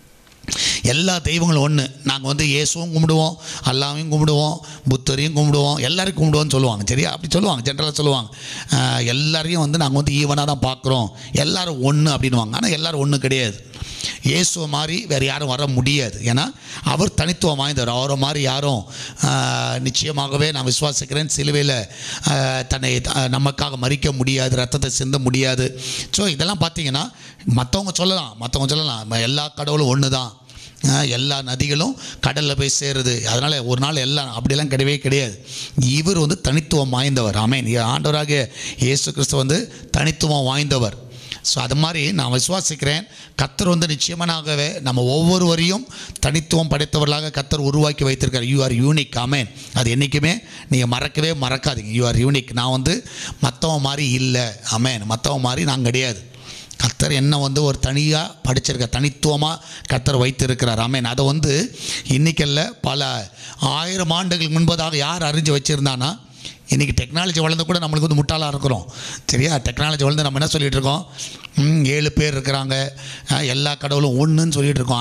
எல்லா தெய்வங்களும் ஒன்று நாங்கள் வந்து இயேசுவும் கும்பிடுவோம் அல்லாவையும் கும்பிடுவோம் புத்தரையும் கும்பிடுவோம் எல்லாரையும் கும்பிடுவோம்னு சொல்லுவாங்க சரியா அப்படி சொல்லுவாங்க ஜென்ரலாக சொல்லுவாங்க ஆஹ் எல்லாரையும் வந்து நாங்கள் வந்து ஈவனாக தான் பார்க்குறோம் எல்லாரும் ஒன்று அப்படின்வாங்க ஆனால் எல்லாரும் ஒன்று கிடையாது இயேசுவை மாதிரி வேறு யாரும் வர முடியாது ஏன்னா அவர் தனித்துவம் வாய்ந்தவர் அவரை மாதிரி யாரும் ஆஹ், நிச்சயமாகவே நான் விசுவாசிக்கிறேன் சிலுவையில் ஆஹ், தன்னை ஆஹ், நமக்காக மறிக்க முடியாது ரத்தத்தை சிந்த முடியாது ஸோ இதெல்லாம் பார்த்தீங்கன்னா மற்றவங்க சொல்லலாம் மற்றவங்க சொல்லலாம் ம- எல்லா கடவுளும் ஒன்று தான் ஆஹ், எல்லா நதிகளும் கடலில் போய் சேருது அதனால் ஒரு நாள் எல்லாம் அப்படியெல்லாம் கிடையவே கிடையாது இவர் வந்து தனித்துவம் வாய்ந்தவர் ஆமேன் ஆண்டவராகிய இயேசு கிறிஸ்து வந்து தனித்துவம் வாய்ந்தவர் ஸோ அது மாதிரி நான் விசுவாசிக்கிறேன் கத்தர் வந்து நிச்சயமானாகவே நம்ம ஒவ்வொருவரையும் தனித்துவம் படைத்தவர்களாக கத்தர் உருவாக்கி வைத்திருக்கார் யூ ஆர் யூனிக் ஆமேன் அது என்றைக்குமே நீங்கள் மறக்கவே மறக்காதீங்க யூ ஆர் யூனிக் நான் வந்து மற்றவன் மாதிரி இல்லை ஆமேன் மற்றவன் மாதிரி நான் கிடையாது கர்த்தர் என்ன வந்து ஒரு தனியாக படிச்சிருக்க தனித்துவமாக கர்த்தர் வைத்திருக்கிறார் ஆமேன் அதை வந்து இன்னைக்கல்ல பல ஆயிரம் ஆண்டுகள் முன்பதாக யார் அறிஞ்சு வச்சுருந்தானா இன்றைக்கி டெக்னாலஜி வளர்ந்து கூட நம்மளுக்கு வந்து முட்டாளாக இருக்கிறோம் சரியா டெக்னாலஜி வளர்ந்து நம்ம என்ன சொல்லிகிட்டு இருக்கோம் ம், ஏழு பேர் இருக்கிறாங்க அஹ், எல்லா கடவுளும் ஒன்றுன்னு சொல்லிகிட்டு இருக்கோம்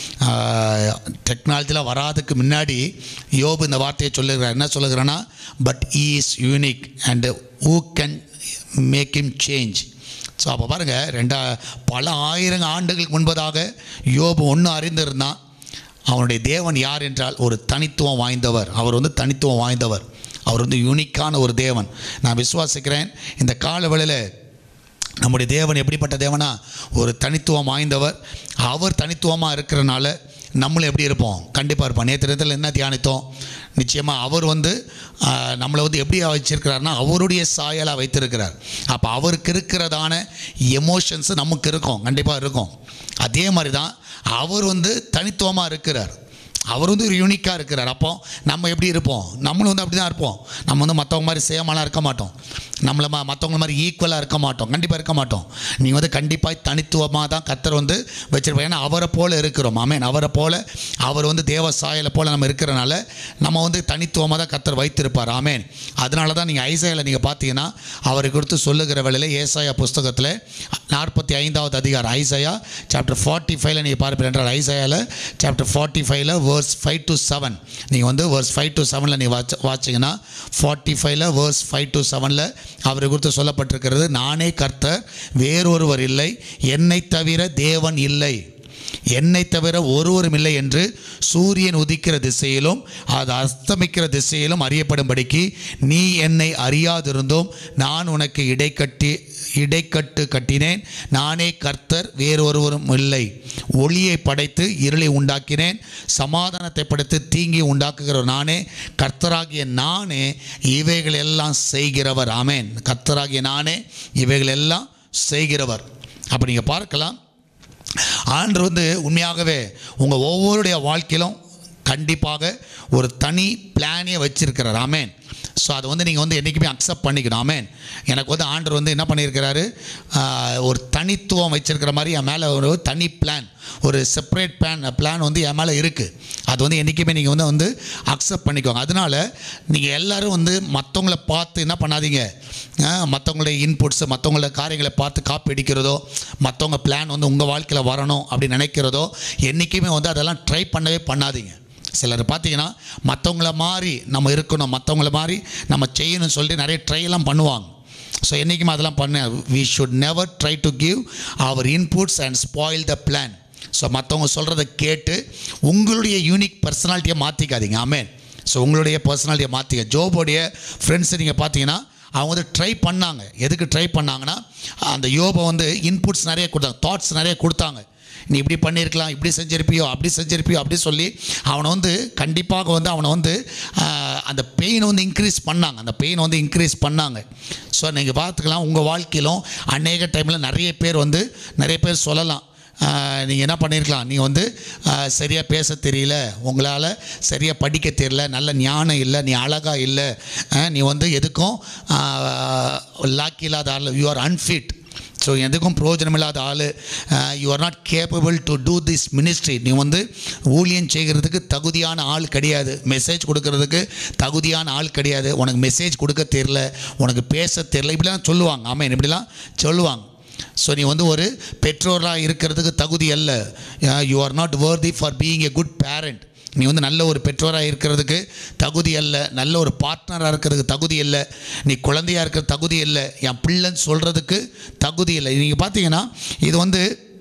ஆனால் டெக்னாலஜியில் வராதுக்கு முன்னாடி யோபு இந்த வார்த்தையை சொல்லுகிறார் என்ன சொல்லுகிறேன்னா but is unique and who can make him change so அப்போ பாருங்கள் ரெண்டா பல ஆயிரம் ஆண்டுகளுக்கு முன்பதாக யோபு ஒன்று அறிந்திருந்தான் அவனுடைய தேவன் யார் என்றால் ஒரு தனித்துவம் வாய்ந்தவர் அவர் வந்து தனித்துவம் வாய்ந்தவர் அவர் வந்து யூனிக்கான ஒரு தேவன் நான் விசுவாசிக்கிறேன் இந்த காலவெளியில் நம்முடைய தேவன் எப்படிப்பட்ட தேவனா ஒரு தனித்துவம் வாய்ந்தவர் அவர் தனித்துவமாக இருக்கிறனால நம்மளும் எப்படி இருப்போம் கண்டிப்பாக இருப்போம் நேற்று நேரத்தில் என்ன தியானித்தோம் நிச்சயமாக அவர் வந்து ஆஹ், நம்மளை வந்து எப்படி வச்சிருக்கிறாருன்னா அவருடைய சாயலாக வைத்திருக்கிறார் அப்போ அவருக்கு இருக்கிறதான எமோஷன்ஸ் நமக்கு இருக்கும் கண்டிப்பாக இருக்கும் அதே மாதிரி தான் அவர் வந்து தனித்துவமாக இருக்கிறார் அவர் வந்து ஒரு யூனிக்காக இருக்கிறார் அப்போ நம்ம எப்படி இருப்போம் நம்மளும் வந்து அப்படி தான் இருப்போம் நம்ம வந்து மற்றவங்க மாதிரி சேமாலாம் இருக்க மாட்டோம் நம்மளை மா மற்றவங்க மாதிரி ஈக்குவலாக இருக்க மாட்டோம் கண்டிப்பாக இருக்க மாட்டோம் நீங்கள் வந்து கண்டிப்பாக தனித்துவமாக தான் கத்தர் வந்து வச்சிருப்போம் ஏன்னா அவரை போல இருக்கிறோம் ஆமேன் அவரை போல அவர் வந்து தேவ சாயலை போல நம்ம இருக்கிறனால நம்ம வந்து தனித்துவமாக தான் கத்தர் வைத்திருப்பார் ஆமேன் அதனால தான் நீங்கள் ஐசாயில் நீங்கள் பார்த்தீங்கன்னா அவரை குறித்து சொல்லுகிற வேளையில் ஏசாயா புஸ்தகத்தில் நாற்பத்தி ஐந்தாவது அதிகாரம் ஐசாயா சாப்டர் ஃபார்ட்டி ஃபைவ்ல நீங்கள் பார்ப்பீர்கள் என்றால் ஐசாயாவில் சாப்டர் ஃபார்ட்டி ஃபைவ்ல வேர்ஸ் ஃபைவ் டு செவன் நீங்கள் வந்து வேர்ஸ் ஃபைவ் டு செவனில் நீங்கள் வாட்ச வாட்சிங்கன்னா ஃபார்ட்டி ஃபைவ்ல வேர்ஸ் ஃபைவ் டு செவனில் அவரை குறித்து சொல்லப்பட்டிருக்கிறது நானே கர்த்தர் வேறொருவர் இல்லை என்னை தவிர தேவன் இல்லை என்னை தவிர ஒருவரும் இல்லை என்று சூரியன் உதிக்கிற திசையிலும் அது அஸ்தமிக்கிற திசையிலும் அறியப்படும்படிக்கு நீ என்னை அறியாதிருந்தும் நான் உனக்கு இடைக்கட்டி இடைக்கட்டு கட்டினேன் நானே கர்த்தர் வேறொருவரும் இல்லை ஒளியை படைத்து இருளை உண்டாக்கினேன் சமாதானத்தை படைத்து தீங்கி உண்டாக்குகிற நானே கர்த்தராகிய நானே இவைகள் எல்லாம் செய்கிறவர் ஆமேன் கர்த்தராகிய நானே இவைகள் எல்லாம் செய்கிறவர் அப்போ நீங்கள் பார்க்கலாம் ஆண்டவர் வந்து உண்மையாகவே உங்கள் ஒவ்வொருடைய வாழ்க்கையிலும் கண்டிப்பாக ஒரு தனி பிளானே வச்சிருக்கிறார் ஆமேன் ஸோ அதை வந்து நீங்கள் வந்து என்றைக்குமே அக்செப்ட் பண்ணிக்கணும் ஆமேன் எனக்கு வந்து ஆண்டவர் வந்து என்ன பண்ணியிருக்கிறாரு ஆஹ், ஒரு தனித்துவம் வச்சிருக்கிற மாதிரி என் மேலே ஒரு தனி பிளான் ஒரு செப்பரேட் பிளான் பிளான் வந்து என் மேலே இருக்குது அது வந்து என்றைக்குமே நீங்கள் வந்து வந்து அக்செப்ட் பண்ணிக்கோங்க அதனால நீங்கள் எல்லாரும் வந்து மற்றவங்கள பார்த்து என்ன பண்ணாதீங்க மற்றவங்களுடைய இன்புட்ஸ் மற்றவங்களோட காரியங்களை பார்த்து காப்பி அடிக்கிறதோ மற்றவங்க பிளான் வந்து உங்கள் வாழ்க்கையில் வரணும் அப்படி நினைக்கிறதோ என்றைக்குமே வந்து அதெல்லாம் ட்ரை பண்ணவே பண்ணாதீங்க சிலர் பார்த்தீங்கன்னா மற்றவங்கள மாதிரி நம்ம இருக்கணும் மற்றவங்கள மாதிரி நம்ம செய்யணும்னு சொல்லிட்டு நிறைய ட்ரை எல்லாம் பண்ணுவாங்க ஸோ என்றைக்குமே அதெல்லாம் பண்ண we should never try to give our inputs and spoil the plan so மற்றவங்க சொல்கிறத கேட்டு உங்களுடைய யூனிக் பர்சனாலிட்டியை மாற்றிக்காதீங்க ஆமேன் ஸோ உங்களுடைய பர்சனாலிட்டியை மாற்றிக்க ஜோபோடைய ஃப்ரெண்ட்ஸை நீங்கள் பார்த்தீங்கன்னா அவங்க வந்து ட்ரை பண்ணாங்க எதுக்கு ட்ரை பண்ணாங்கன்னா அந்த யோபை வந்து இன்புட்ஸ் நிறைய கொடுத்தாங்க தாட்ஸ் நிறைய கொடுத்தாங்க நீ இப்படி பண்ணியிருக்கலாம் இப்படி செஞ்சிருப்பியோ அப்படி செஞ்சிருப்பியோ அப்படி சொல்லி அவனை வந்து கண்டிப்பாக வந்து அவனை வந்து ஆஹ், அந்த பெயினை வந்து இன்க்ரீஸ் பண்ணாங்க அந்த பெயினை வந்து இன்க்ரீஸ் பண்ணாங்க ஸோ நீங்கள் பார்த்துக்கலாம் உங்கள் வாழ்க்கையிலும் அநேக டைமில் நிறைய பேர் வந்து நிறைய பேர் சொல்லலாம் நீங்கள் என்ன பண்ணியிருக்கலாம் நீ வந்து சரியாக பேச தெரியல உங்களால் சரியாக படிக்க தெரியல நல்ல ஞானம் இல்லை நீ அழகாக இல்லை ஆஹ், நீ வந்து எதுக்கும் லாக்கி இல்லாத ஆள் யூ ஆர் அன்ஃபிட் ஸோ எதுக்கும் பிரயோஜனம் இல்லாத ஆள் you are not capable to do this ministry நீ வந்து ஊழியம் செய்கிறதுக்கு தகுதியான ஆள் கிடையாது மெசேஜ் கொடுக்கறதுக்கு தகுதியான ஆள் கிடையாது உனக்கு மெசேஜ் கொடுக்க தெரில உனக்கு பேச தெரில இப்படிலாம் சொல்லுவாங்க ஆமாம் இப்படிலாம் சொல்லுவாங்க ஸோ நீ வந்து ஒரு பெற்றோராக இருக்கிறதுக்கு தகுதி அல்ல you are not worthy for being a good parent நீ வந்து நல்ல ஒரு பெற்றோராக இருக்கிறதுக்கு தகுதி அல்ல நல்ல ஒரு பார்ட்னராக இருக்கிறதுக்கு தகுதி இல்லை நீ குழந்தையாக இருக்கிற தகுதி இல்லை என் பிள்ளைன்னு சொல்கிறதுக்கு தகுதி இல்லை நீங்கள் பார்த்தீங்கன்னா இது வந்து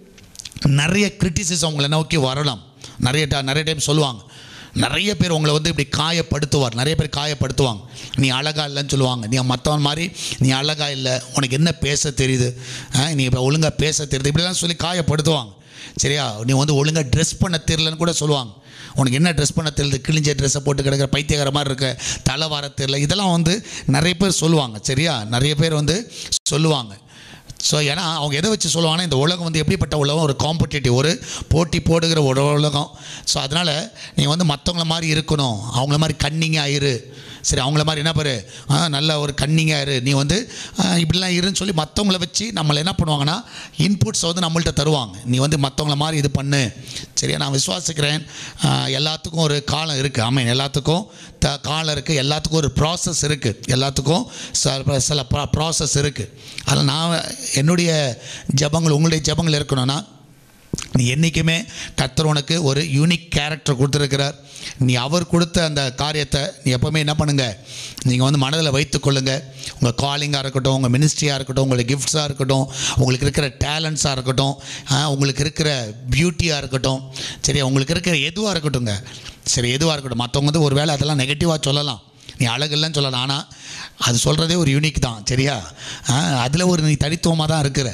நிறைய கிரிட்டிசிசம் உங்களை நோக்கி வரலாம் நிறைய ti- நிறைய டைம் சொல்லுவாங்க நிறைய பேர் உங்களை வந்து இப்படி காயப்படுத்துவார் நிறைய பேர் காயப்படுத்துவாங்க நீ அழகா இல்லைன்னு சொல்லுவாங்க நீ மற்றவன் மாதிரி நீ அழகா இல்லை உனக்கு என்ன பேச தெரியுது ஆ, நீ இப்போ ஒழுங்காக பேச தெரியுது இப்படிலாம் சொல்லி காயப்படுத்துவாங்க சரியா நீ வந்து ஒழுங்காக ட்ரெஸ் பண்ண தெரியலன்னு கூட சொல்லுவாங்க உனக்கு என்ன ட்ரெஸ் பண்ண தெரியல கிழிஞ்ச ட்ரெஸ்ஸை போட்டு கிடக்கிற பைத்தியக்கார மாதிரி இருக்க தலை வார தெரியல இதெல்லாம் வந்து நிறைய பேர் சொல்லுவாங்க சரியா நிறைய பேர் வந்து சொல்லுவாங்க ஸோ ஏன்னா அவங்க எதை வச்சு சொல்லுவாங்கன்னா இந்த உலகம் வந்து எப்படிப்பட்ட உலகம் ஒரு காம்படிட்டிவ் ஒரு போட்டி போடுகிற ஒரு உலகம் ஸோ அதனால் நீ வந்து மற்றவங்கள மாதிரி இருக்கணும் அவங்கள மாதிரி கன்னிங்காக இரு சரி அவங்கள மாதிரி என்ன பாரு ஆ, நல்ல ஒரு கன்னிங்காக இரு நீ வந்து ஆ, இப்படிலாம் இருன்னு சொல்லி மற்றவங்கள வச்சு நம்மளை என்ன பண்ணுவாங்கன்னா இன்புட்ஸை வந்து நம்மள்ட்ட தருவாங்க நீ வந்து மற்றவங்கள மாதிரி இது பண்ணு சரியா நான் விசுவாசிக்கிறேன் ஆ, எல்லாத்துக்கும் ஒரு காலம் இருக்குது ஆமாம் எல்லாத்துக்கும் த காலம் இருக்குது எல்லாத்துக்கும் ஒரு ப்ராசஸ் இருக்குது எல்லாத்துக்கும் சில சில ப்ராசஸ் இருக்குது அதில் நான் என்னுடைய ஜபங்கள் உங்களுடைய ஜபங்கள் இருக்கணும்னா நீ என்றைக்குமே கர்த்தர் உனக்கு ஒரு யூனிக் கேரக்டர் கொடுத்துருக்கிறார் நீ அவர் கொடுத்த அந்த காரியத்தை நீ எப்போவுமே என்ன பண்ணுங்க நீங்கள் வந்து மனதில் வைத்துக்கொள்ளுங்க உங்கள் காலிங்காக இருக்கட்டும் உங்கள் மினிஸ்ட்ரியாக இருக்கட்டும் உங்களுடைய கிஃப்ட்ஸாக இருக்கட்டும் உங்களுக்கு இருக்கிற டேலண்ட்ஸாக இருக்கட்டும் ஆ, உங்களுக்கு இருக்கிற பியூட்டியாக இருக்கட்டும் சரியா உங்களுக்கு இருக்கிற எதுவாக இருக்கட்டும்ங்க சரி எதுவாக இருக்கட்டும் மற்றவங்க வந்து ஒரு வேளை அதெல்லாம் நெகட்டிவாக சொல்லலாம் நீ அழகில்லைன்னு சொல்லலாம் ஆனால் அது சொல்கிறதே ஒரு யூனிக் தான் சரியா அதில் ஒரு நீ தனித்துவமாக தான் இருக்கிற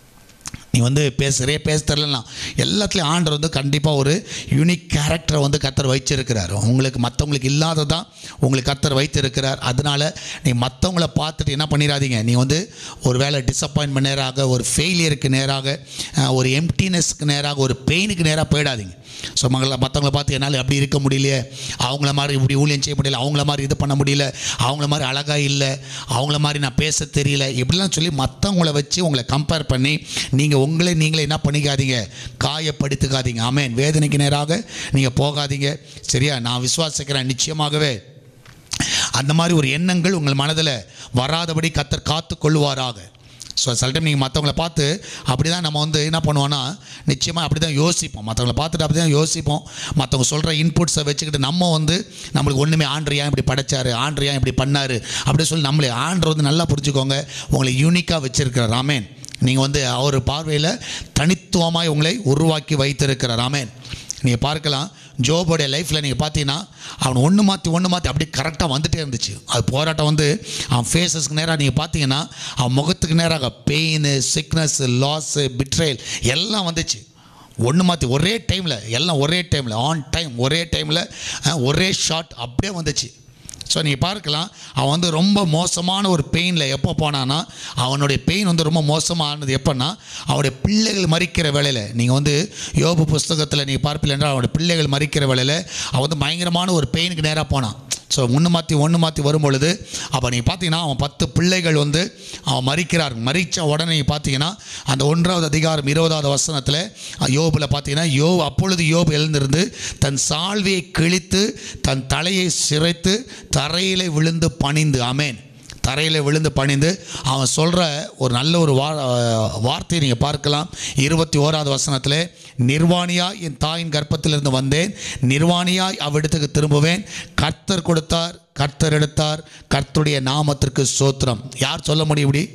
நீ வந்து பேசுகிறே பேச தெரிலனா எல்லாத்துலேயும் ஆண்டர் வந்து கண்டிப்பாக ஒரு யூனிக் கேரக்டரை வந்து கத்தர் வைச்சிருக்கிறார் உங்களுக்கு மற்றவங்களுக்கு இல்லாததான் உங்களுக்கு கத்தர் வைத்திருக்கிறார் அதனால நீ மற்றவங்கள பார்த்துட்டு என்ன பண்ணிடாதீங்க நீ வந்து ஒரு வேளை டிசப்பாயின்மெண்ட் நேராக ஒரு ஃபெயிலியருக்கு நேராக அஹ், ஒரு எம்டினஸ்க்கு நேராக ஒரு பெயினுக்கு நேராக போயிடாதீங்க ஸோ மங்கள மற்றவங்கள பார்த்து என்னால் அப்படி இருக்க முடியலையே அவங்கள மாதிரி இப்படி ஊழியம் செய்ய முடியல அவங்கள மாதிரி இது பண்ண முடியல அவங்கள மாதிரி அழகாக இல்லை அவங்கள மாதிரி நான் பேச தெரியல இப்படிலாம் சொல்லி மற்றவங்கள வச்சு உங்களை கம்பேர் பண்ணி நீங்கள் உங்களை நீங்களே என்ன பண்ணிக்காதீங்க காயப்படுத்திக்காதீங்க ஆமேன் வேதனைக்கு நேராக நீங்கள் போகாதீங்க சரியா நான் விசுவாசிக்கிறேன் நிச்சயமாகவே அந்த மாதிரி ஒரு எண்ணங்கள் உங்கள் மனதில் வராதபடி கத்தர் காத்து கொள்வாராக ஸோ சில டைம் நீங்கள் மற்றவங்கள பார்த்து அப்படி தான் நம்ம வந்து என்ன பண்ணுவோன்னா நிச்சயமாக அப்படி தான் யோசிப்போம் மற்றவங்கள பார்த்துட்டு அப்படி தான் யோசிப்போம் மற்றவங்க சொல்கிற இன்புட்ஸை வச்சுக்கிட்டு நம்ம வந்து நம்மளுக்கு ஒன்றுமே ஆண்டர் ஏன் இப்படி படைச்சாரு ஆண்டர் ஏன் இப்படி பண்ணாரு அப்படி சொல்லி நம்மளே ஆண்டர் வந்து நல்லா புரிஞ்சுக்கோங்க உங்களை யூனிக்காக வச்சிருக்கிறார் ராமேன் நீங்கள் வந்து அவர் பார்வையில் தனித்துவமாய் உங்களை உருவாக்கி வைத்திருக்கிறார் ராமேன் நீங்கள் பார்க்கலாம் ஜோபோடைய லைஃப்பில் நீங்கள் பார்த்தீங்கன்னா அவன் ஒன்று மாற்றி ஒன்று மாற்றி அப்படியே கரெக்டாக வந்துட்டே இருந்துச்சு அது போராட்டம் வந்து அவன் ஃபேஸஸ்க்கு நேராக நீங்கள் பார்த்தீங்கன்னா அவன் முகத்துக்கு நேராக பெயின் சிக்னஸ் லாஸு பிட்ரேல் எல்லாம் வந்துச்சு ஒன்று மாற்றி ஒரே டைமில் எல்லாம் ஒரே டைமில் ஆன் டைம் ஒரே டைமில் ஒரே ஷாட் அப்படியே வந்துச்சு ஸோ நீங்கள் பார்க்கலாம் அவன் வந்து ரொம்ப மோசமான ஒரு பெயினில் எப்போ போனான்னா அவனுடைய பெயின் வந்து ரொம்ப மோசமானது எப்போன்னா அவனுடைய பிள்ளைகள் மறிக்கிற வேலையில் நீங்கள் வந்து யோபு புஸ்தகத்தில் நீங்கள் பார்ப்பீங்க என்றால் அவனுடைய பிள்ளைகள் மறிக்கிற வேலையில் அவன் வந்து பயங்கரமான ஒரு பெயினுக்கு நேராக போனான் ஸோ ஒன்று மாற்றி ஒன்று மாற்றி வரும் பொழுது அப்போ நீங்கள் பார்த்தீங்கன்னா அவன் பத்து பிள்ளைகள் வந்து அவன் மறிக்கிறார் மறித்த உடனே நீங்கள் பார்த்தீங்கன்னா அந்த ஒன்றாவது அதிகாரம் இருபதாவது வசனத்தில் யோபில் பார்த்தீங்கன்னா யோ அப்பொழுது யோபு எழுந்திருந்து தன் சால்வையை கிழித்து தன் தலையை சிரைத்து தரையிலே விழுந்து பணிந்து அமேன் தரையில் விழுந்து பணிந்து அவன் சொல்கிற ஒரு நல்ல ஒரு வா வார்த்தையை நீங்கள் பார்க்கலாம் இருபத்தி ஓராவது வசனத்தில் நிர்வாணியாய் என் தாயின் கர்ப்பத்திலிருந்து வந்தேன் நிர்வாணியாய் அவ்விடத்துக்கு திரும்புவேன் கர்த்தர் கொடுத்தார் கர்த்தர் எடுத்தார் கர்த்தருடைய நாமத்திற்கு சோத்திரம் யார் சொல்ல முடியும் இப்படி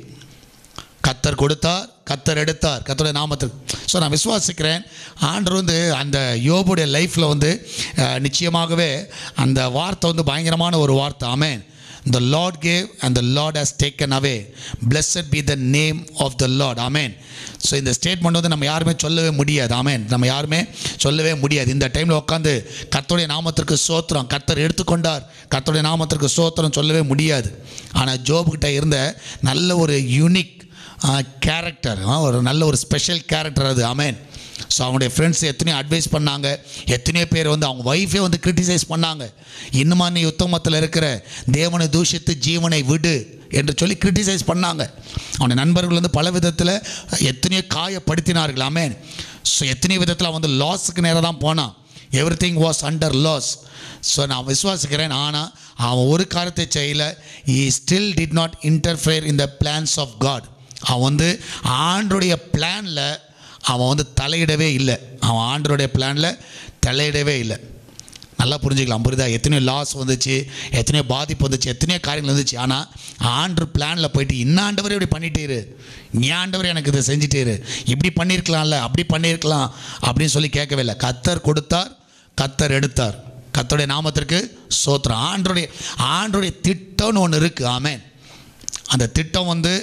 கத்தர் கொடுத்தார் கத்தர் எடுத்தார் கத்தருடைய நாமத்துக்கு ஸோ நான் விசுவாசிக்கிறேன் ஆண்டவர் வந்து அந்த யோபுடைய லைஃப்பில் வந்து அஹ், நிச்சயமாகவே அந்த வார்த்தை வந்து பயங்கரமான ஒரு வார்த்தை amen the lord gave and the lord has taken away blessed be the name of the lord amen so இந்த ஸ்டேட்மெண்ட் வந்து நம்ம யாருமே சொல்லவே முடியாது ஆமென் நம்ம யாருமே சொல்லவே முடியாது இந்த டைமில் உட்காந்து கர்த்தருடைய நாமத்திற்கு சோத்திரம் கர்த்தர் எடுத்துக்கொண்டார் கர்த்தருடைய நாமத்திற்கு சோத்திரம் சொல்லவே முடியாது ஆனால் ஜோபுக்கிட்ட இருந்த நல்ல ஒரு யூனிக் கேரக்டர் ஒரு நல்ல ஒரு ஸ்பெஷல் கேரக்டர் அது அமேன் ஸோ அவனுடைய ஃப்ரெண்ட்ஸ் எத்தனையோ அட்வைஸ் பண்ணாங்க எத்தனையோ பேர் வந்து அவங்க ஒய்ஃபே வந்து கிரிட்டிசைஸ் பண்ணாங்க இன்னுமா நீ உத்தமத்தில் இருக்கிற தேவனை தூஷித்து ஜீவனை விடு என்று சொல்லி கிரிட்டிசைஸ் பண்ணாங்க அவனுடைய நண்பர்கள் வந்து பல விதத்தில் எத்தனையோ காயப்படுத்தினார்கள் அமேன் ஸோ எத்தனையோ விதத்தில் அவன் வந்து லாஸுக்கு நேராக தான் போனான் everything was under loss so நான் விசுவாசிக்கிறேன் ஆனால் அவன் ஒரு காரியத்தை செய்யல he still did not interfere in the plans of God அவன் வந்து ஆண்டருடைய பிளானில் அவன் வந்து தலையிடவே இல்லை அவன் ஆண்டருடைய பிளானில் தலையிடவே இல்லை நல்லா புரிஞ்சுக்கலாம் புரியுதா எத்தனையோ லாஸ் வந்துச்சு எத்தனையோ பாதிப்பு வந்துச்சு எத்தனையோ காரியங்கள் வந்துச்சு ஆனால் ஆண்டர் பிளானில் போயிட்டு இன்னாண்டவரே இப்படி பண்ணிட்டீரு நீ ஆண்டவர் எனக்கு இதை செஞ்சிட்டீரு இப்படி பண்ணியிருக்கலாம்ல அப்படி பண்ணியிருக்கலாம் அப்படின்னு சொல்லி கேட்கவே இல்லை கத்தர் கொடுத்தார் கத்தர் எடுத்தார் கத்தருடைய நாமத்திற்கு சோத்திரம் ஆண்டருடைய ஆண்டருடைய திட்டம்னு ஒன்று இருக்குது ஆமென் அந்த திட்டம் வந்து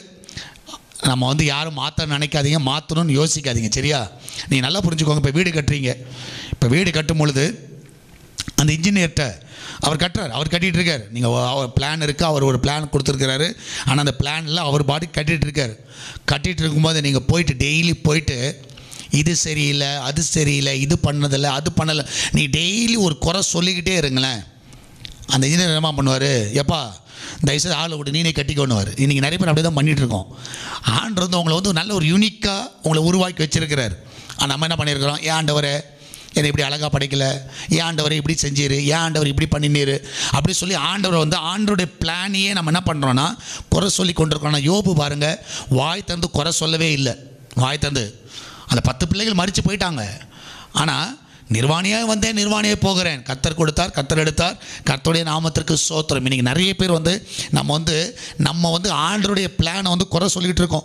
நம்ம வந்து யாரும் மாற்ற நினைக்காதீங்க மாற்றணும்னு யோசிக்காதீங்க சரியா நீங்கள் நல்லா புரிஞ்சுக்கோங்க இப்போ வீடு கட்டுறீங்க இப்போ வீடு கட்டும் பொழுது அந்த இன்ஜினியர்கிட்ட அவர் கட்டுறார் அவர் கட்டிகிட்டு இருக்கார் நீங்கள் அவர் பிளான் இருக்குது அவர் ஒரு பிளான் கொடுத்துருக்கிறாரு ஆனால் அந்த பிளானில் அவர் பாடி கட்டிகிட்டு இருக்கார் கட்டிகிட்டு இருக்கும்போது நீங்கள் போயிட்டு டெய்லி போயிட்டு இது சரியில்லை அது சரியில்லை இது பண்ணதில்லை அது பண்ணலை நீ டெய்லி ஒரு குறை சொல்லிக்கிட்டே இருங்களேன் அந்த இன்ஜினியர் என்ன பண்ணுவார் எப்பா தயவுசெய்து ஆளை விட்டு நீனே கட்டிக்கொண்டுவார் இன்றைக்கி நிறைய பேர் அப்படி தான் பண்ணிகிட்டு இருக்கோம் ஆண்டு வந்து உங்களை வந்து நல்ல ஒரு யூனிக்காக உங்களை உருவாக்கி வச்சிருக்கிறார் ஆனால் நம்ம என்ன பண்ணியிருக்கிறோம் ஏன் ஆண்டவரே என்னை இப்படி அழகாக படைக்கல ஏன் ஆண்டவரை இப்படி செஞ்சிரு ஏன் ஆண்டவர் இப்படி பண்ணினீரு அப்படி சொல்லி ஆண்டவர் வந்து ஆண்டவருடைய பிளானையே நம்ம என்ன பண்ணுறோன்னா குறை சொல்லி கொண்டிருக்கோம் யோபு பாருங்கள் வாய் தந்து குறை சொல்லவே இல்லை வாய் தந்து அந்த பத்து பிள்ளைகள் மறித்து போயிட்டாங்க ஆனால் நிர்வாணியாக வந்தேன் நிர்வாணியாக போகிறேன் கத்தர் கொடுத்தார் கத்தர் எடுத்தார் கர்த்தருடைய நாமத்திற்கு சோத்திரம் இன்றைக்கி நிறைய பேர் வந்து நம்ம வந்து நம்ம வந்து ஆண்டருடைய பிளானை வந்து குறை சொல்லிகிட்டு இருக்கோம்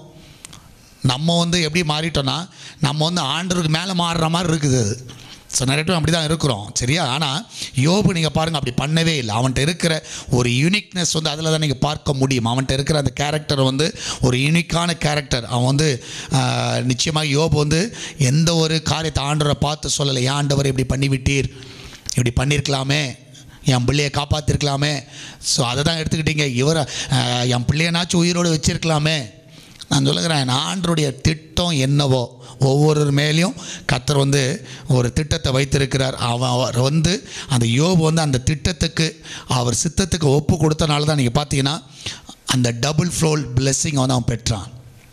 நம்ம வந்து எப்படி மாறிட்டோன்னா நம்ம வந்து ஆண்டருக்கு மேலே மாறுற மாதிரி இருக்குது அது ஸோ நிறைய பேர் அப்படி தான் இருக்கிறோம் சரியா ஆனால் யோபு நீங்கள் பாருங்கள் அப்படி பண்ணவே இல்லை அவன்கிட்ட இருக்கிற ஒரு யூனிக்னஸ் வந்து அதில் தான் நீங்கள் பார்க்க முடியும் அவன்கிட்ட இருக்கிற அந்த கேரக்டர் வந்து ஒரு யூனிக்கான கேரக்டர் அவன் வந்து ஆஹ், நிச்சயமாக யோபு வந்து எந்த ஒரு காரியத்தை ஆண்டவரை பார்த்து சொல்லலை ஏன் ஆண்டவர் இப்படி பண்ணிவிட்டீர் இப்படி பண்ணியிருக்கலாமே என் பிள்ளையை காப்பாற்றிருக்கலாமே ஸோ அதை தான் எடுத்துக்கிட்டீங்க இவரை ஆஹ், என் பிள்ளையனாச்சும் உயிரோடு வச்சிருக்கலாமே நான் சொல்லுகிறேன் ஆண்டருடைய திட்டம் என்னவோ ஒவ்வொரு மேலேயும் கத்தர் வந்து ஒரு திட்டத்தை வைத்திருக்கிறார் அவன் அவர் வந்து அந்த யோபு வந்து அந்த திட்டத்துக்கு அவர் சித்தத்துக்கு ஒப்பு கொடுத்தனால தான் நீங்கள் பார்த்தீங்கன்னா அந்த டபுள் ஃப்ளோல் பிளெஸ்ஸிங் வந்து அவன் பெற்றான்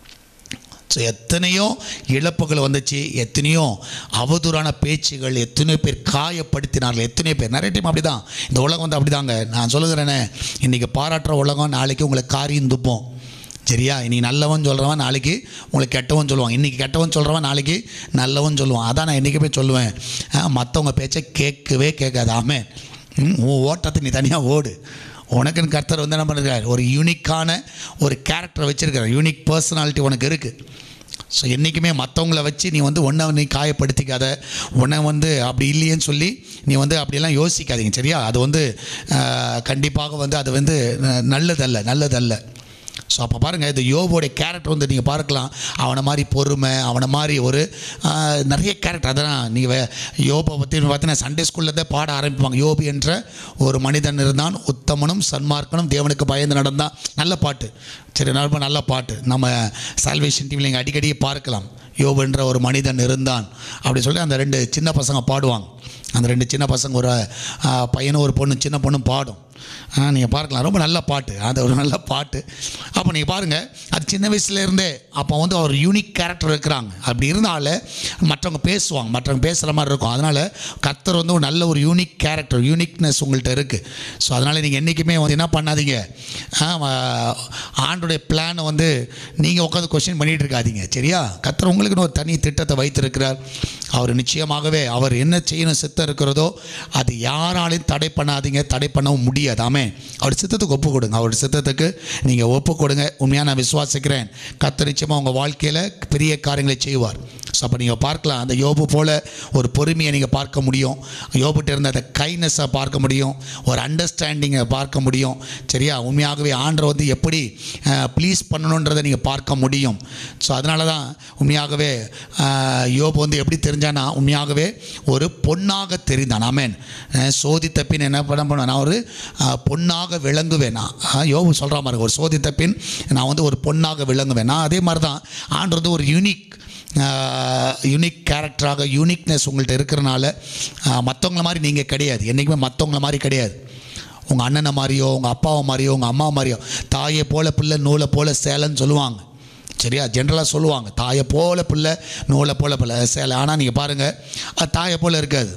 ஸோ எத்தனையோ இழப்புகள் வந்துச்சு எத்தனையோ அவதூறான பேச்சுகள் எத்தனையோ பேர் காயப்படுத்தினார்கள் எத்தனையோ பேர் நிறைய டைம் அப்படி தான் இந்த உலகம் வந்து அப்படிதாங்க நான் சொல்லுகிறேனே இன்றைக்கி பாராட்டுற உலகம் நாளைக்கு உங்களை காரியம் துப்போம் சரியா இன்னைக்கு நல்லவன் சொல்கிறவன் நாளைக்கு உங்களுக்கு கெட்டவன் சொல்லுவான் இன்றைக்கி கெட்டவன் சொல்கிறவன் நாளைக்கு நல்லவன் சொல்லுவான் அதான் நான் என்றைக்குமே சொல்லுவேன் மற்றவங்க பேச்சை கேட்கவே கேட்காது ஆமே ம், உன் ஓட்டத்தை நீ தனியாக ஓடு உனக்குன்னு கர்த்தர் வந்து என்ன பண்ணிருக்காரு ஒரு யூனிக்கான ஒரு கேரக்டர் வச்சுருக்காரு யூனிக் பர்சனாலிட்டி உனக்கு இருக்குது ஸோ என்றைக்குமே மற்றவங்கள வச்சு நீ வந்து ஒன்றை நீ காயப்படுத்திக்காத உன்னை வந்து அப்படி இல்லையேன்னு சொல்லி நீ வந்து அப்படியெல்லாம் யோசிக்காதீங்க சரியா அது வந்து ஆஹ், கண்டிப்பாக வந்து அது வந்து அஹ், நல்லதல்ல நல்லதல்ல ஸோ அப்போ பாருங்கள் இந்த யோபோடைய கேரக்டர் வந்து நீங்கள் பார்க்கலாம் அவனை மாதிரி பொறுமை அவனை மாதிரி ஒரு ஆஹ், நிறைய கேரக்டர் அதான் நீங்கள் யோபை பற்றி பார்த்தீங்கன்னா சண்டே ஸ்கூலில் தான் பாட ஆரம்பிப்பாங்க யோபு என்ற ஒரு மனிதன் இருந்தான் உத்தமனும் சன்மார்க்கனும் தேவனுக்கு பயந்து நடந்தான் நல்ல பாட்டு சரி ரொம்ப நல்ல பாட்டு நம்ம சால்வேஷன் டிவியில் நீங்கள் அடிக்கடி பார்க்கலாம் யோபு என்ற ஒரு மனிதன் இருந்தான் அப்படி சொல்லி அந்த ரெண்டு சின்ன பசங்க பாடுவாங்க அந்த ரெண்டு சின்ன பசங்க ஒரு ஆஹ், பையனும் ஒரு பொண்ணு சின்ன பொண்ணும் பாடும் நீங்கள் பார்க்கலாம் ரொம்ப நல்ல பாட்டு அது ஒரு நல்ல பாட்டு அப்போ நீங்கள் பாருங்கள் அது சின்ன வயசுலேருந்தே அப்போ வந்து ஒரு யூனிக் கேரக்டர் இருக்கிறாங்க அப்படி இருந்தாலே மற்றவங்க பேசுவாங்க மற்றவங்க பேசுகிற மாதிரி இருக்கும் அதனால் கர்த்தர் வந்து ஒரு நல்ல ஒரு யூனிக் கேரக்டர் யூனிக்னஸ் உங்கள்கிட்ட இருக்குது ஸோ அதனால் நீங்கள் என்றைக்குமே வந்து என்ன பண்ணாதீங்க ஆஹ், ஆண்டுடைய பிளானை வந்து நீங்கள் உட்காந்து கொஸ்டின் பண்ணிகிட்டு இருக்காதீங்க சரியா கர்த்தர் உங்களுக்குன்னு ஒரு தனி திட்டத்தை வைத்திருக்கிறார் அவர் நிச்சயமாகவே அவர் என்ன செய்யணும் சித்தம் இருக்கிறதோ அது யாராலையும் தடை பண்ணாதீங்க தடை பண்ணவும் முடியாது ஆமே அவர் சித்தத்துக்கு ஒப்பு கொடுங்க அவர் சித்தத்துக்கு நீங்கள் ஒப்பு கொடுங்க உண்மையாக நான் விசுவாசிக்கிறேன் கர்த்தர் நிச்சயமாக உங்கள் வாழ்க்கையில் பெரிய காரியங்களை செய்வார் ஸோ அப்போ நீங்கள் பார்க்கலாம் அந்த யோபு போல் ஒரு பொறுமையை நீங்கள் பார்க்க முடியும் யோபுட்ட இருந்த அந்த கைனஸை பார்க்க முடியும் ஒரு அண்டர்ஸ்டாண்டிங்கை பார்க்க முடியும் சரியா உண்மையாகவே ஆண்டரை வந்து எப்படி ப்ளீஸ் பண்ணணுன்றதை நீங்கள் பார்க்க முடியும் ஸோ அதனால தான் உண்மையாகவே அஹ், யோபு வந்து எப்படி தெரிஞ்சானா உண்மையாகவே ஒரு பொன்னாக தெரிந்தான் ஆமேன் அஹ், சோதித்த பின் என்ன பண்ண பண்ணுவேன் நான் ஒரு அஹ், பொன்னாக விளங்குவேன் நான் அஹ், யோபு சொல்கிற மாதிரி ஒரு சோதித்த பின் நான் வந்து ஒரு பொன்னாக விளங்குவேன் நான் அதே மாதிரி தான் ஆண்டு வந்து ஒரு யூனிக் யூனிக் கேரக்டராக யூனிக்னஸ் உங்கள்கிட்ட இருக்கிறனால மற்றவங்கள மாதிரி நீங்கள் கிடையாது என்றைக்குமே மற்றவங்கள மாதிரி கிடையாது உங்கள் அண்ணனை மாதிரியோ உங்கள் அப்பாவை மாதிரியோ உங்கள் அம்மா மாதிரியோ தாயை போல பிள்ளை நூலை போல சேலைன்னு சொல்லுவாங்க சரியா ஜென்ரலாக சொல்லுவாங்க தாயை போல பிள்ளை நூலை போல பிள்ளை சேலை ஆனால் நீங்கள் பாருங்கள் அது தாயை போல இருக்காது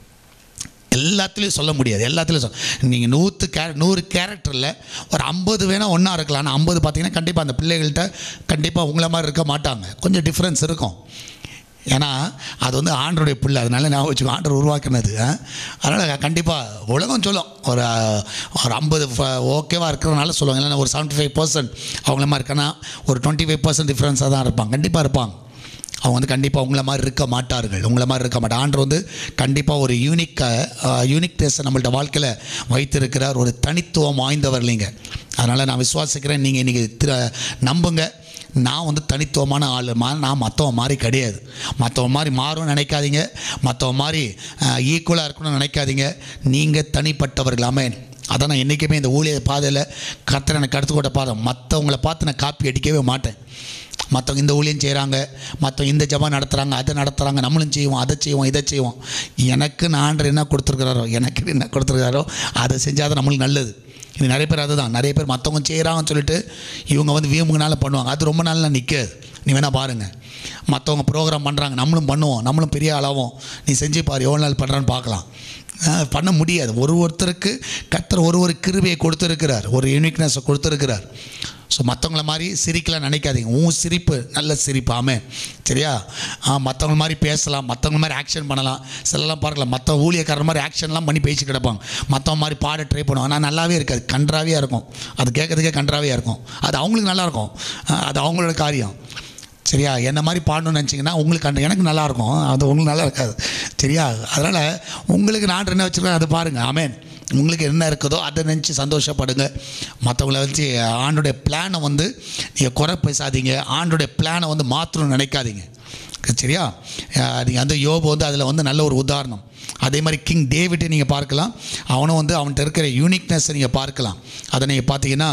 எல்லாத்துலேயும் சொல்ல முடியாது எல்லாத்துலேயும் சொல்ல நீங்கள் நூற்று கே நூறு கேரக்டரில் ஒரு ஐம்பது வேணால் ஒன்றா இருக்கலாம் ஆனால் ஐம்பது பார்த்தீங்கன்னா கண்டிப்பாக அந்த பிள்ளைகள்கிட்ட கண்டிப்பாக உங்களை மாதிரி இருக்க மாட்டாங்க கொஞ்சம் டிஃப்ரென்ஸ் இருக்கும் ஏன்னா அது வந்து ஆண்டருடைய பிள்ளை அதனால நான் வச்சுக்கோ ஆண்டர் உருவாக்கினது அதனால் கண்டிப்பாக உலகம் சொல்லும் ஒரு அஹ், ஒரு ஐம்பது ஓகேவாக இருக்கிறதுனால சொல்லுவாங்க இல்லைன்னா ஒரு செவன்ட்டி ஃபைவ் பர்சன்ட் அவங்கள மாதிரி இருக்கனா ஒரு டுவெண்ட்டி ஃபைவ் பர்சன்ட் டிஃப்ரென்ஸாக தான் இருப்பாங்க கண்டிப்பாக இருப்பாங்க அவங்க வந்து கண்டிப்பாக உங்களை மாதிரி இருக்க மாட்டார்கள் உங்களை மாதிரி இருக்க மாட்டார் ஆண்டர் வந்து கண்டிப்பாக ஒரு யூனிக் யூனிக்னஸை நம்மள்ட்ட வாழ்க்கையில் வைத்திருக்கிறார் ஒரு தனித்துவம் வாய்ந்தவர் இல்லைங்க அதனால் நான் விசுவாசிக்கிறேன் நீங்கள் இன்றைக்கி திரு நம்புங்க நான் வந்து தனித்துவமான ஆள் மா நான் மற்றவன் மாதிரி கிடையாது மற்றவன் மாதிரி மாறும்னு நினைக்காதீங்க மற்றவன் மாதிரி ஈக்குவலாக இருக்கணும்னு நினைக்காதீங்க நீங்கள் தனிப்பட்டவர்கள் ஆமென் அதான் நான் என்றைக்குமே இந்த ஊழிய பாதையில் கர்த்தர் எனக்கு கடுத்துக்கோட்ட பாதை மற்றவங்கள பார்த்து நான் காப்பி அடிக்கவே மாட்டேன் மற்றவங்க இந்த ஊழியம் செய்கிறாங்க மற்றவங்க இந்த ஜபம் நடத்துகிறாங்க அதை நடத்துகிறாங்க நம்மளும் செய்வோம் அதை செய்வோம் இதை செய்வோம் எனக்கு ஆண்டர் என்ன கொடுத்துருக்கிறாரோ எனக்கு என்ன கொடுத்துருக்காரோ அதை செஞ்சால் தான் நம்மளுக்கு நல்லது இது நிறைய பேர் அதுதான் நிறைய பேர் மற்றவங்க செய்கிறாங்கன்னு சொல்லிட்டு இவங்க வந்து வீம்புனால பண்ணுவாங்க அது ரொம்ப நாள் நிற்காது நீ வேணால் பாருங்கள் மற்றவங்க ப்ரோக்ராம் பண்ணுறாங்க நம்மளும் பண்ணுவோம் நம்மளும் பெரிய ஆளாவோம் நீ செஞ்சு பாரு எவ்வளோ நாள் பண்ணுறான்னு பார்க்கலாம் அஹ் பண்ண முடியாது ஒரு ஒருத்தருக்கு கர்த்தர் ஒரு ஒரு கிருபையை கொடுத்துருக்கிறார் ஒரு யூனிக்னஸை கொடுத்துருக்கிறார் ஸோ மற்றவங்கள மாதிரி சிரிக்கலாம் நினைக்காதீங்க உன் சிரிப்பு நல்ல சிரிப்பு ஆமே சரியா மற்றவங்க மாதிரி பேசலாம் மற்றவங்க மாதிரி ஆக்ஷன் பண்ணலாம் சிலலாம் பார்க்கலாம் மற்ற ஊழியக்காரர் மாதிரி ஆக்ஷன்லாம் பண்ணி பேசி கிடப்பாங்க மற்றவங்க மாதிரி பாட ட்ரை பண்ணுவாங்க ஆனால் நல்லாவே இருக்காது கன்றாவியாக இருக்கும் அது கேட்கறதுக்கே கன்றாவியாக இருக்கும் அது அவங்களுக்கு நல்லா இருக்கும் அஹ் அது அவங்களோட காரியம் சரியா என்ன மாதிரி பாடணும்னு நினச்சிங்கன்னா உங்களுக்கு அந்த எனக்கு நல்லா இருக்கும் அது உங்களுக்கு நல்லா இருக்காது சரியா அதனால் உங்களுக்கு நான் என்ன வச்சுருக்கேன் அதை பாருங்கள் ஆமேன் உங்களுக்கு என்ன இருக்குதோ அதை நினச்சி சந்தோஷப்படுங்க மற்றவங்கள வச்சு ஆண்டுடைய பிளானை வந்து நீங்கள் குறை பேசாதீங்க ஆண்டுடைய பிளானை வந்து மாற்றணும்னு நினைக்காதீங்க சரியா நீங்கள் அந்த யோபு வந்து அதில் வந்து நல்ல ஒரு உதாரணம் அதே மாதிரி கிங் டேவிட்டை நீங்கள் பார்க்கலாம் அவனும் வந்து அவன்கிட்ட இருக்கிற யூனிக்னஸை நீங்கள் பார்க்கலாம் அதை நீங்கள் பார்த்தீங்கன்னா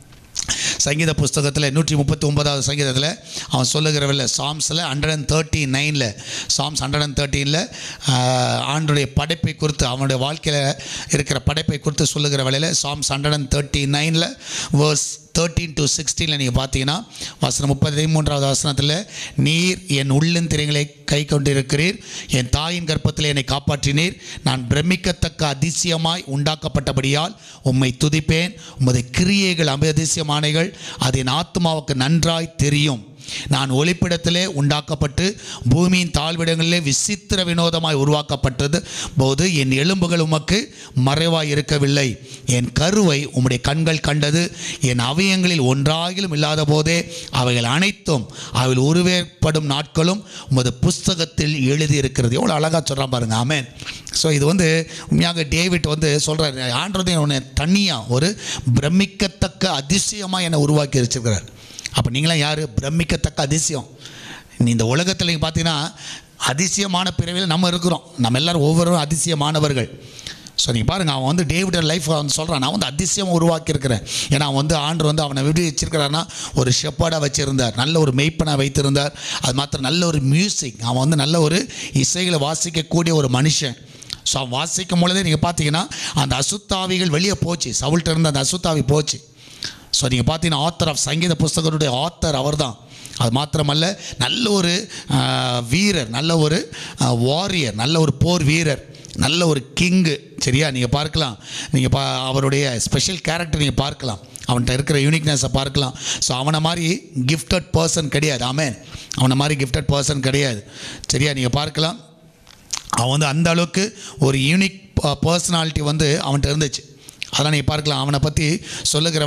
சங்கீத புஸ்தகத்தில் நூற்றி முப்பத்தி ஒன்பதாவது சங்கீதத்தில் அவன் சொல்லுகிறவில்ல சாம்ஸில் ஹண்ட்ரட் அண்ட் தேர்ட்டி நைனில் சாம்ஸ் ஹண்ட்ரட் அண்ட் தேர்ட்டீனில் ஆண்டுடைய படைப்பை குறித்து அவனுடைய வாழ்க்கையில் இருக்கிற படைப்பை குறித்து சொல்லுகிற வேளையில் சாம்ஸ் ஹண்ட்ரட் அண்ட் தேர்ட்டி நைனில் வேர்ஸ் தேர்ட்டீன் டு சிக்ஸ்டீனில் நீங்கள் பார்த்தீங்கன்னா வசனம் முப்பத்தி மூன்றாவது வசனத்தில் நீர் என் உள்ளந்திரியங்களை கை கொண்டிருக்கிறீர் என் தாயின் கர்ப்பத்தில் என்னை காப்பாற்றினீர் நான் பிரமிக்கத்தக்க அதிசயமாய் உண்டாக்கப்பட்டபடியால் உம்மை துதிப்பேன் உமது கிரியைகள் அபதிசயமானைகள் அது என் ஆத்மாவுக்கு நன்றாய் தெரியும் நான் ஒளிப்பிடத்திலே உண்டாக்கப்பட்டு பூமியின் தாழ்விடங்களிலே விசித்திர வினோதமாய் உருவாக்கப்பட்டது போது என் எலும்புகள் உமக்கு மறைவாய் இருக்கவில்லை என் கருவை உம்முடைய கண்கள் கண்டது என் அவயங்களில் ஒன்றாகிலும் இல்லாத போதே அவைகள் அனைத்தும் அவைகள் உருவேற்படும் நாட்களும் உமது புஸ்தகத்தில் எழுதியிருக்கிறது எவ்வளோ அழகாக சொல்கிறான் பாருங்க ஆமென் ஸோ இது வந்து உண்மையாக டேவிட் வந்து சொல்கிறார் ஆண்டது உன்னை தனியாக ஒரு பிரமிக்கத்தக்க அதிசயமாக என்னை உருவாக்கி வச்சிருக்கிறார் அப்போ நீங்களாம் யார் பிரமிக்கத்தக்க அதிசயம் நீ இந்த உலகத்தில் நீங்கள் பார்த்தீங்கன்னா அதிசயமான பிறவியில் நம்ம இருக்கிறோம் நம்ம எல்லாரும் ஒவ்வொருவரும் அதிசயமானவர்கள் ஸோ நீங்கள் பாருங்கள் அவன் வந்து டேவிட லைஃப் வந்து சொல்கிறான் நான் வந்து அதிசயம் உருவாக்கியிருக்கிறேன் ஏன்னா அவன் வந்து ஆண்டு வந்து அவனை விடு வச்சிருக்கிறான்னா ஒரு ஷெப்பாடாக வச்சுருந்தார் நல்ல ஒரு மெய்ப்பனாக வைத்திருந்தார் அது மாத்திரம் நல்ல ஒரு மியூசிக் அவன் வந்து நல்ல ஒரு இசைகளை வாசிக்கக்கூடிய ஒரு மனுஷன் ஸோ அவன் வாசிக்கும் பொழுதே நீங்கள் பார்த்தீங்கன்னா அந்த அசுத்தாவிகள் வெளியே போச்சு சவுல்ட்ட இருந்த அந்த அசுத்தாவி போச்சு ஸோ நீங்கள் பார்த்தீங்கன்னா ஆத்தர் ஆஃப் சங்கீத புஸ்தகத்துடைய ஆத்தர் அவர்தான் அது மாத்திரமல்ல நல்ல ஒரு ஆஹ், வீரர் நல்ல ஒரு வாரியர் நல்ல ஒரு போர் வீரர் நல்ல ஒரு கிங்கு சரியா நீங்கள் பார்க்கலாம் நீங்கள் பா அவருடைய ஸ்பெஷல் கேரக்டர் நீங்கள் பார்க்கலாம் அவன்கிட்ட இருக்கிற யூனிக்னஸை பார்க்கலாம் ஸோ அவனை மாதிரி கிஃப்டட் பர்சன் கிடையாது ஆமென் அவனை மாதிரி கிஃப்டட் பர்சன் கிடையாது சரியா நீங்கள் பார்க்கலாம் அவன் வந்து அந்த அளவுக்கு ஒரு யூனிக் பர்சனாலிட்டி வந்து அவன்கிட்ட இருந்துச்சு அதெல்லாம் நீங்கள் பார்க்கலாம் அவனை பற்றி சொல்லுகிற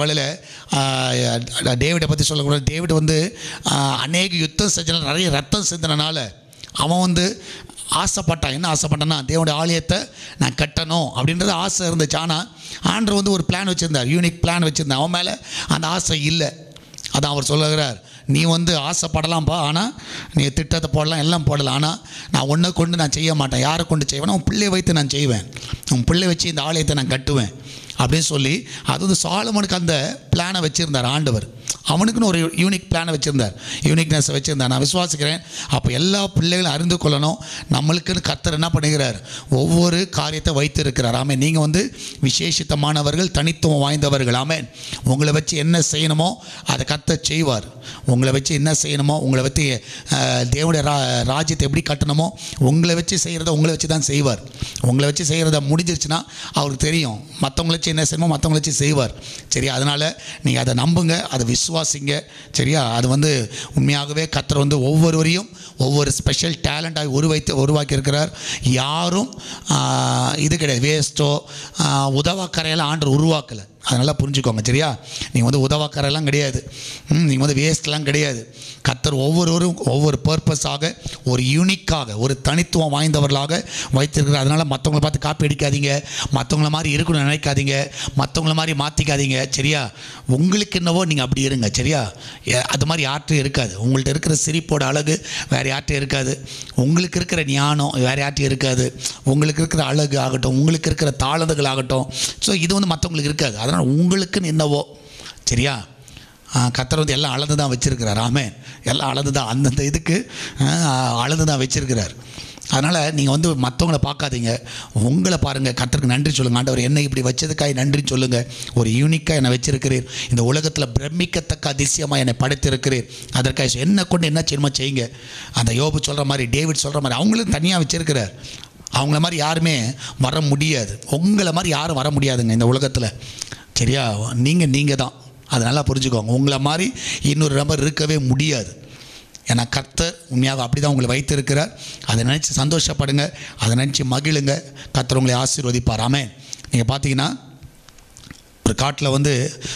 வேளையில் டேவிடை பற்றி சொல்லக்கூடாது டேவிட் வந்து ஆஹ், அநேக யுத்தம் செஞ்சனால நிறைய ரத்தம் சிந்தினால அவன் வந்து ஆசைப்பட்டான் என்ன ஆசைப்பட்டான்னா தேவனுடைய ஆலயத்தை நான் கட்டணும் அப்படின்றது ஆசை இருந்துச்சு ஆனால் ஆண்டர் வந்து ஒரு பிளான் வச்சுருந்தார் யூனிக் பிளான் வச்சுருந்தார் அவன் மேலே அந்த ஆசை இல்லை அதான் அவர் சொல்லுகிறார் நீ வந்து ஆசைப்படலாம்ப்பா ஆனால் நீ திட்டத்தை போடலாம் எல்லாம் போடலாம் ஆனால் நான் ஒன்றை கொண்டு நான் செய்ய மாட்டேன் யாரை கொண்டு செய்வேன் உன் பிள்ளையை வைத்து நான் செய்வேன் உன் பிள்ளை வச்சு இந்த ஆலயத்தை நான் கட்டுவேன் அப்படின்னு சொல்லி அது வந்து சாலமனுக்கு அந்த பிளானை வச்சுருந்தார் ஆண்டவர் அவனுக்குன்னு ஒரு யூனிக் பிளானை வச்சுருந்தார் யூனிக்னஸை வச்சுருந்தார் நான் விசுவாசிக்கிறேன் அப்போ எல்லா பிள்ளைகளும் அறிந்து கொள்ளணும் நம்மளுக்குன்னு கர்த்தர் என்ன பண்ணுகிறார் ஒவ்வொரு காரியத்தை வைத்திருக்கிறார் ஆமே நீங்கள் வந்து விசேஷித்தமானவர்கள் தனித்துவம் வாய்ந்தவர்கள் ஆமே உங்களை வச்சு என்ன செய்யணுமோ அதை கர்த்தர் செய்வார் உங்களை வச்சு என்ன செய்யணுமோ உங்களை வச்சு அஹ், தேவனுடைய ரா ராஜ்யத்தை எப்படி கட்டணுமோ உங்களை வச்சு செய்கிறத உங்களை வச்சு தான் செய்வார் உங்களை வச்சு செய்கிறத முடிஞ்சிருச்சுன்னா அவருக்கு தெரியும் மற்றவங்களை வச்சு என்ன செய்யணுமோ மற்றவங்களை வச்சு செய்வார் சரியா அதனால் நீங்கள் அதை நம்புங்க அதை விசுவாசிங்க சரியா அது வந்து உண்மையாகவே கர்த்தர் வந்து ஒவ்வொருவரையும் ஒவ்வொரு ஸ்பெஷல் டேலண்டாக உருவைத்து உருவாக்கி இருக்கிறார் யாரும் ஆஹ், இது கிடையாது வேஸ்ட்டோ உதவாக்கரையெல்லாம் ஆண்டர் உருவாக்கலை அதனால் புரிஞ்சுக்கோங்க சரியா நீங்கள் வந்து உதவாக்கரெல்லாம் கிடையாது நீங்கள் வந்து வேஸ்ட்லாம் கிடையாது கத்தர் ஒவ்வொருவரும் ஒவ்வொரு பர்பஸாக ஒரு யூனிக்காக ஒரு தனித்துவம் வாய்ந்தவர்களாக வைத்திருக்கிறார் அதனால் மற்றவங்கள பார்த்து காப்பி அடிக்காதீங்க மற்றவங்கள மாதிரி இருக்கணும்னு நினைக்காதீங்க மற்றவங்கள மாதிரி மாற்றிக்காதீங்க சரியா உங்களுக்கு என்னவோ நீங்கள் அப்படி இருங்க சரியா ஏ- அது மாதிரி யார்ட்டும் இருக்காது உங்கள்ட்ட இருக்கிற சிரிப்போட அழகு வேறு யார்ட்டும் இருக்காது உங்களுக்கு இருக்கிற ஞானம் வேறு யார்ட்டும் இருக்காது உங்களுக்கு இருக்கிற அழகு ஆகட்டும் உங்களுக்கு இருக்கிற தாளந்துகள் ஆகட்டும் ஸோ இது வந்து மற்றவங்களுக்கு இருக்காது அதனால் உங்களுக்குன்னு என்னவோ சரியா ஆ, கர்த்தர் வந்து எல்லாம் அளந்து தான் வச்சுருக்கிறார் ஆமே எல்லாம் அளந்து தான் அந்தந்த இதுக்கு ஆ, அளந்து தான் வச்சுருக்கிறார் அதனால் நீங்கள் வந்து மற்றவங்கள பார்க்காதீங்க உங்களை பாருங்கள் கர்த்தருக்கு நன்றி சொல்லுங்கள் ஆண்டவர் என்னை இப்படி வச்சதுக்காக நன்றி சொல்லுங்கள் ஒரு யூனிக்காக என்னை வச்சிருக்கிறீர் இந்த உலகத்தில் பிரமிக்கத்தக்க அதிசயமாக என்னை படைத்திருக்கிறீர் அதற்காக என்ன கொண்டு என்ன செய்யணுமோ செய்யுங்க அந்த யோபு சொல்கிற மாதிரி டேவிட் சொல்கிற மாதிரி அவங்களும் தனியாக வச்சிருக்கிறார் அவங்கள மாதிரி யாருமே வர முடியாது உங்களை மாதிரி யாரும் வர முடியாதுங்க இந்த உலகத்தில் சரியா நீங்கள் நீங்கள் தான் அதை நல்லா புரிஞ்சுக்கோங்க உங்களை மாதிரி இன்னொரு நபர் இருக்கவே முடியாது ஏன்னா கர்த்தர் உண்மையாக அப்படி தான் உங்களை வைத்திருக்கிறார் அதை நினச்சி சந்தோஷப்படுங்க அதை நினச்சி மகிழுங்க கர்த்தர் உங்களை ஆசீர்வதிப்பார் ஆமென் நீங்கள் பார்த்தீங்கன்னா ஒரு காட்டில் வந்து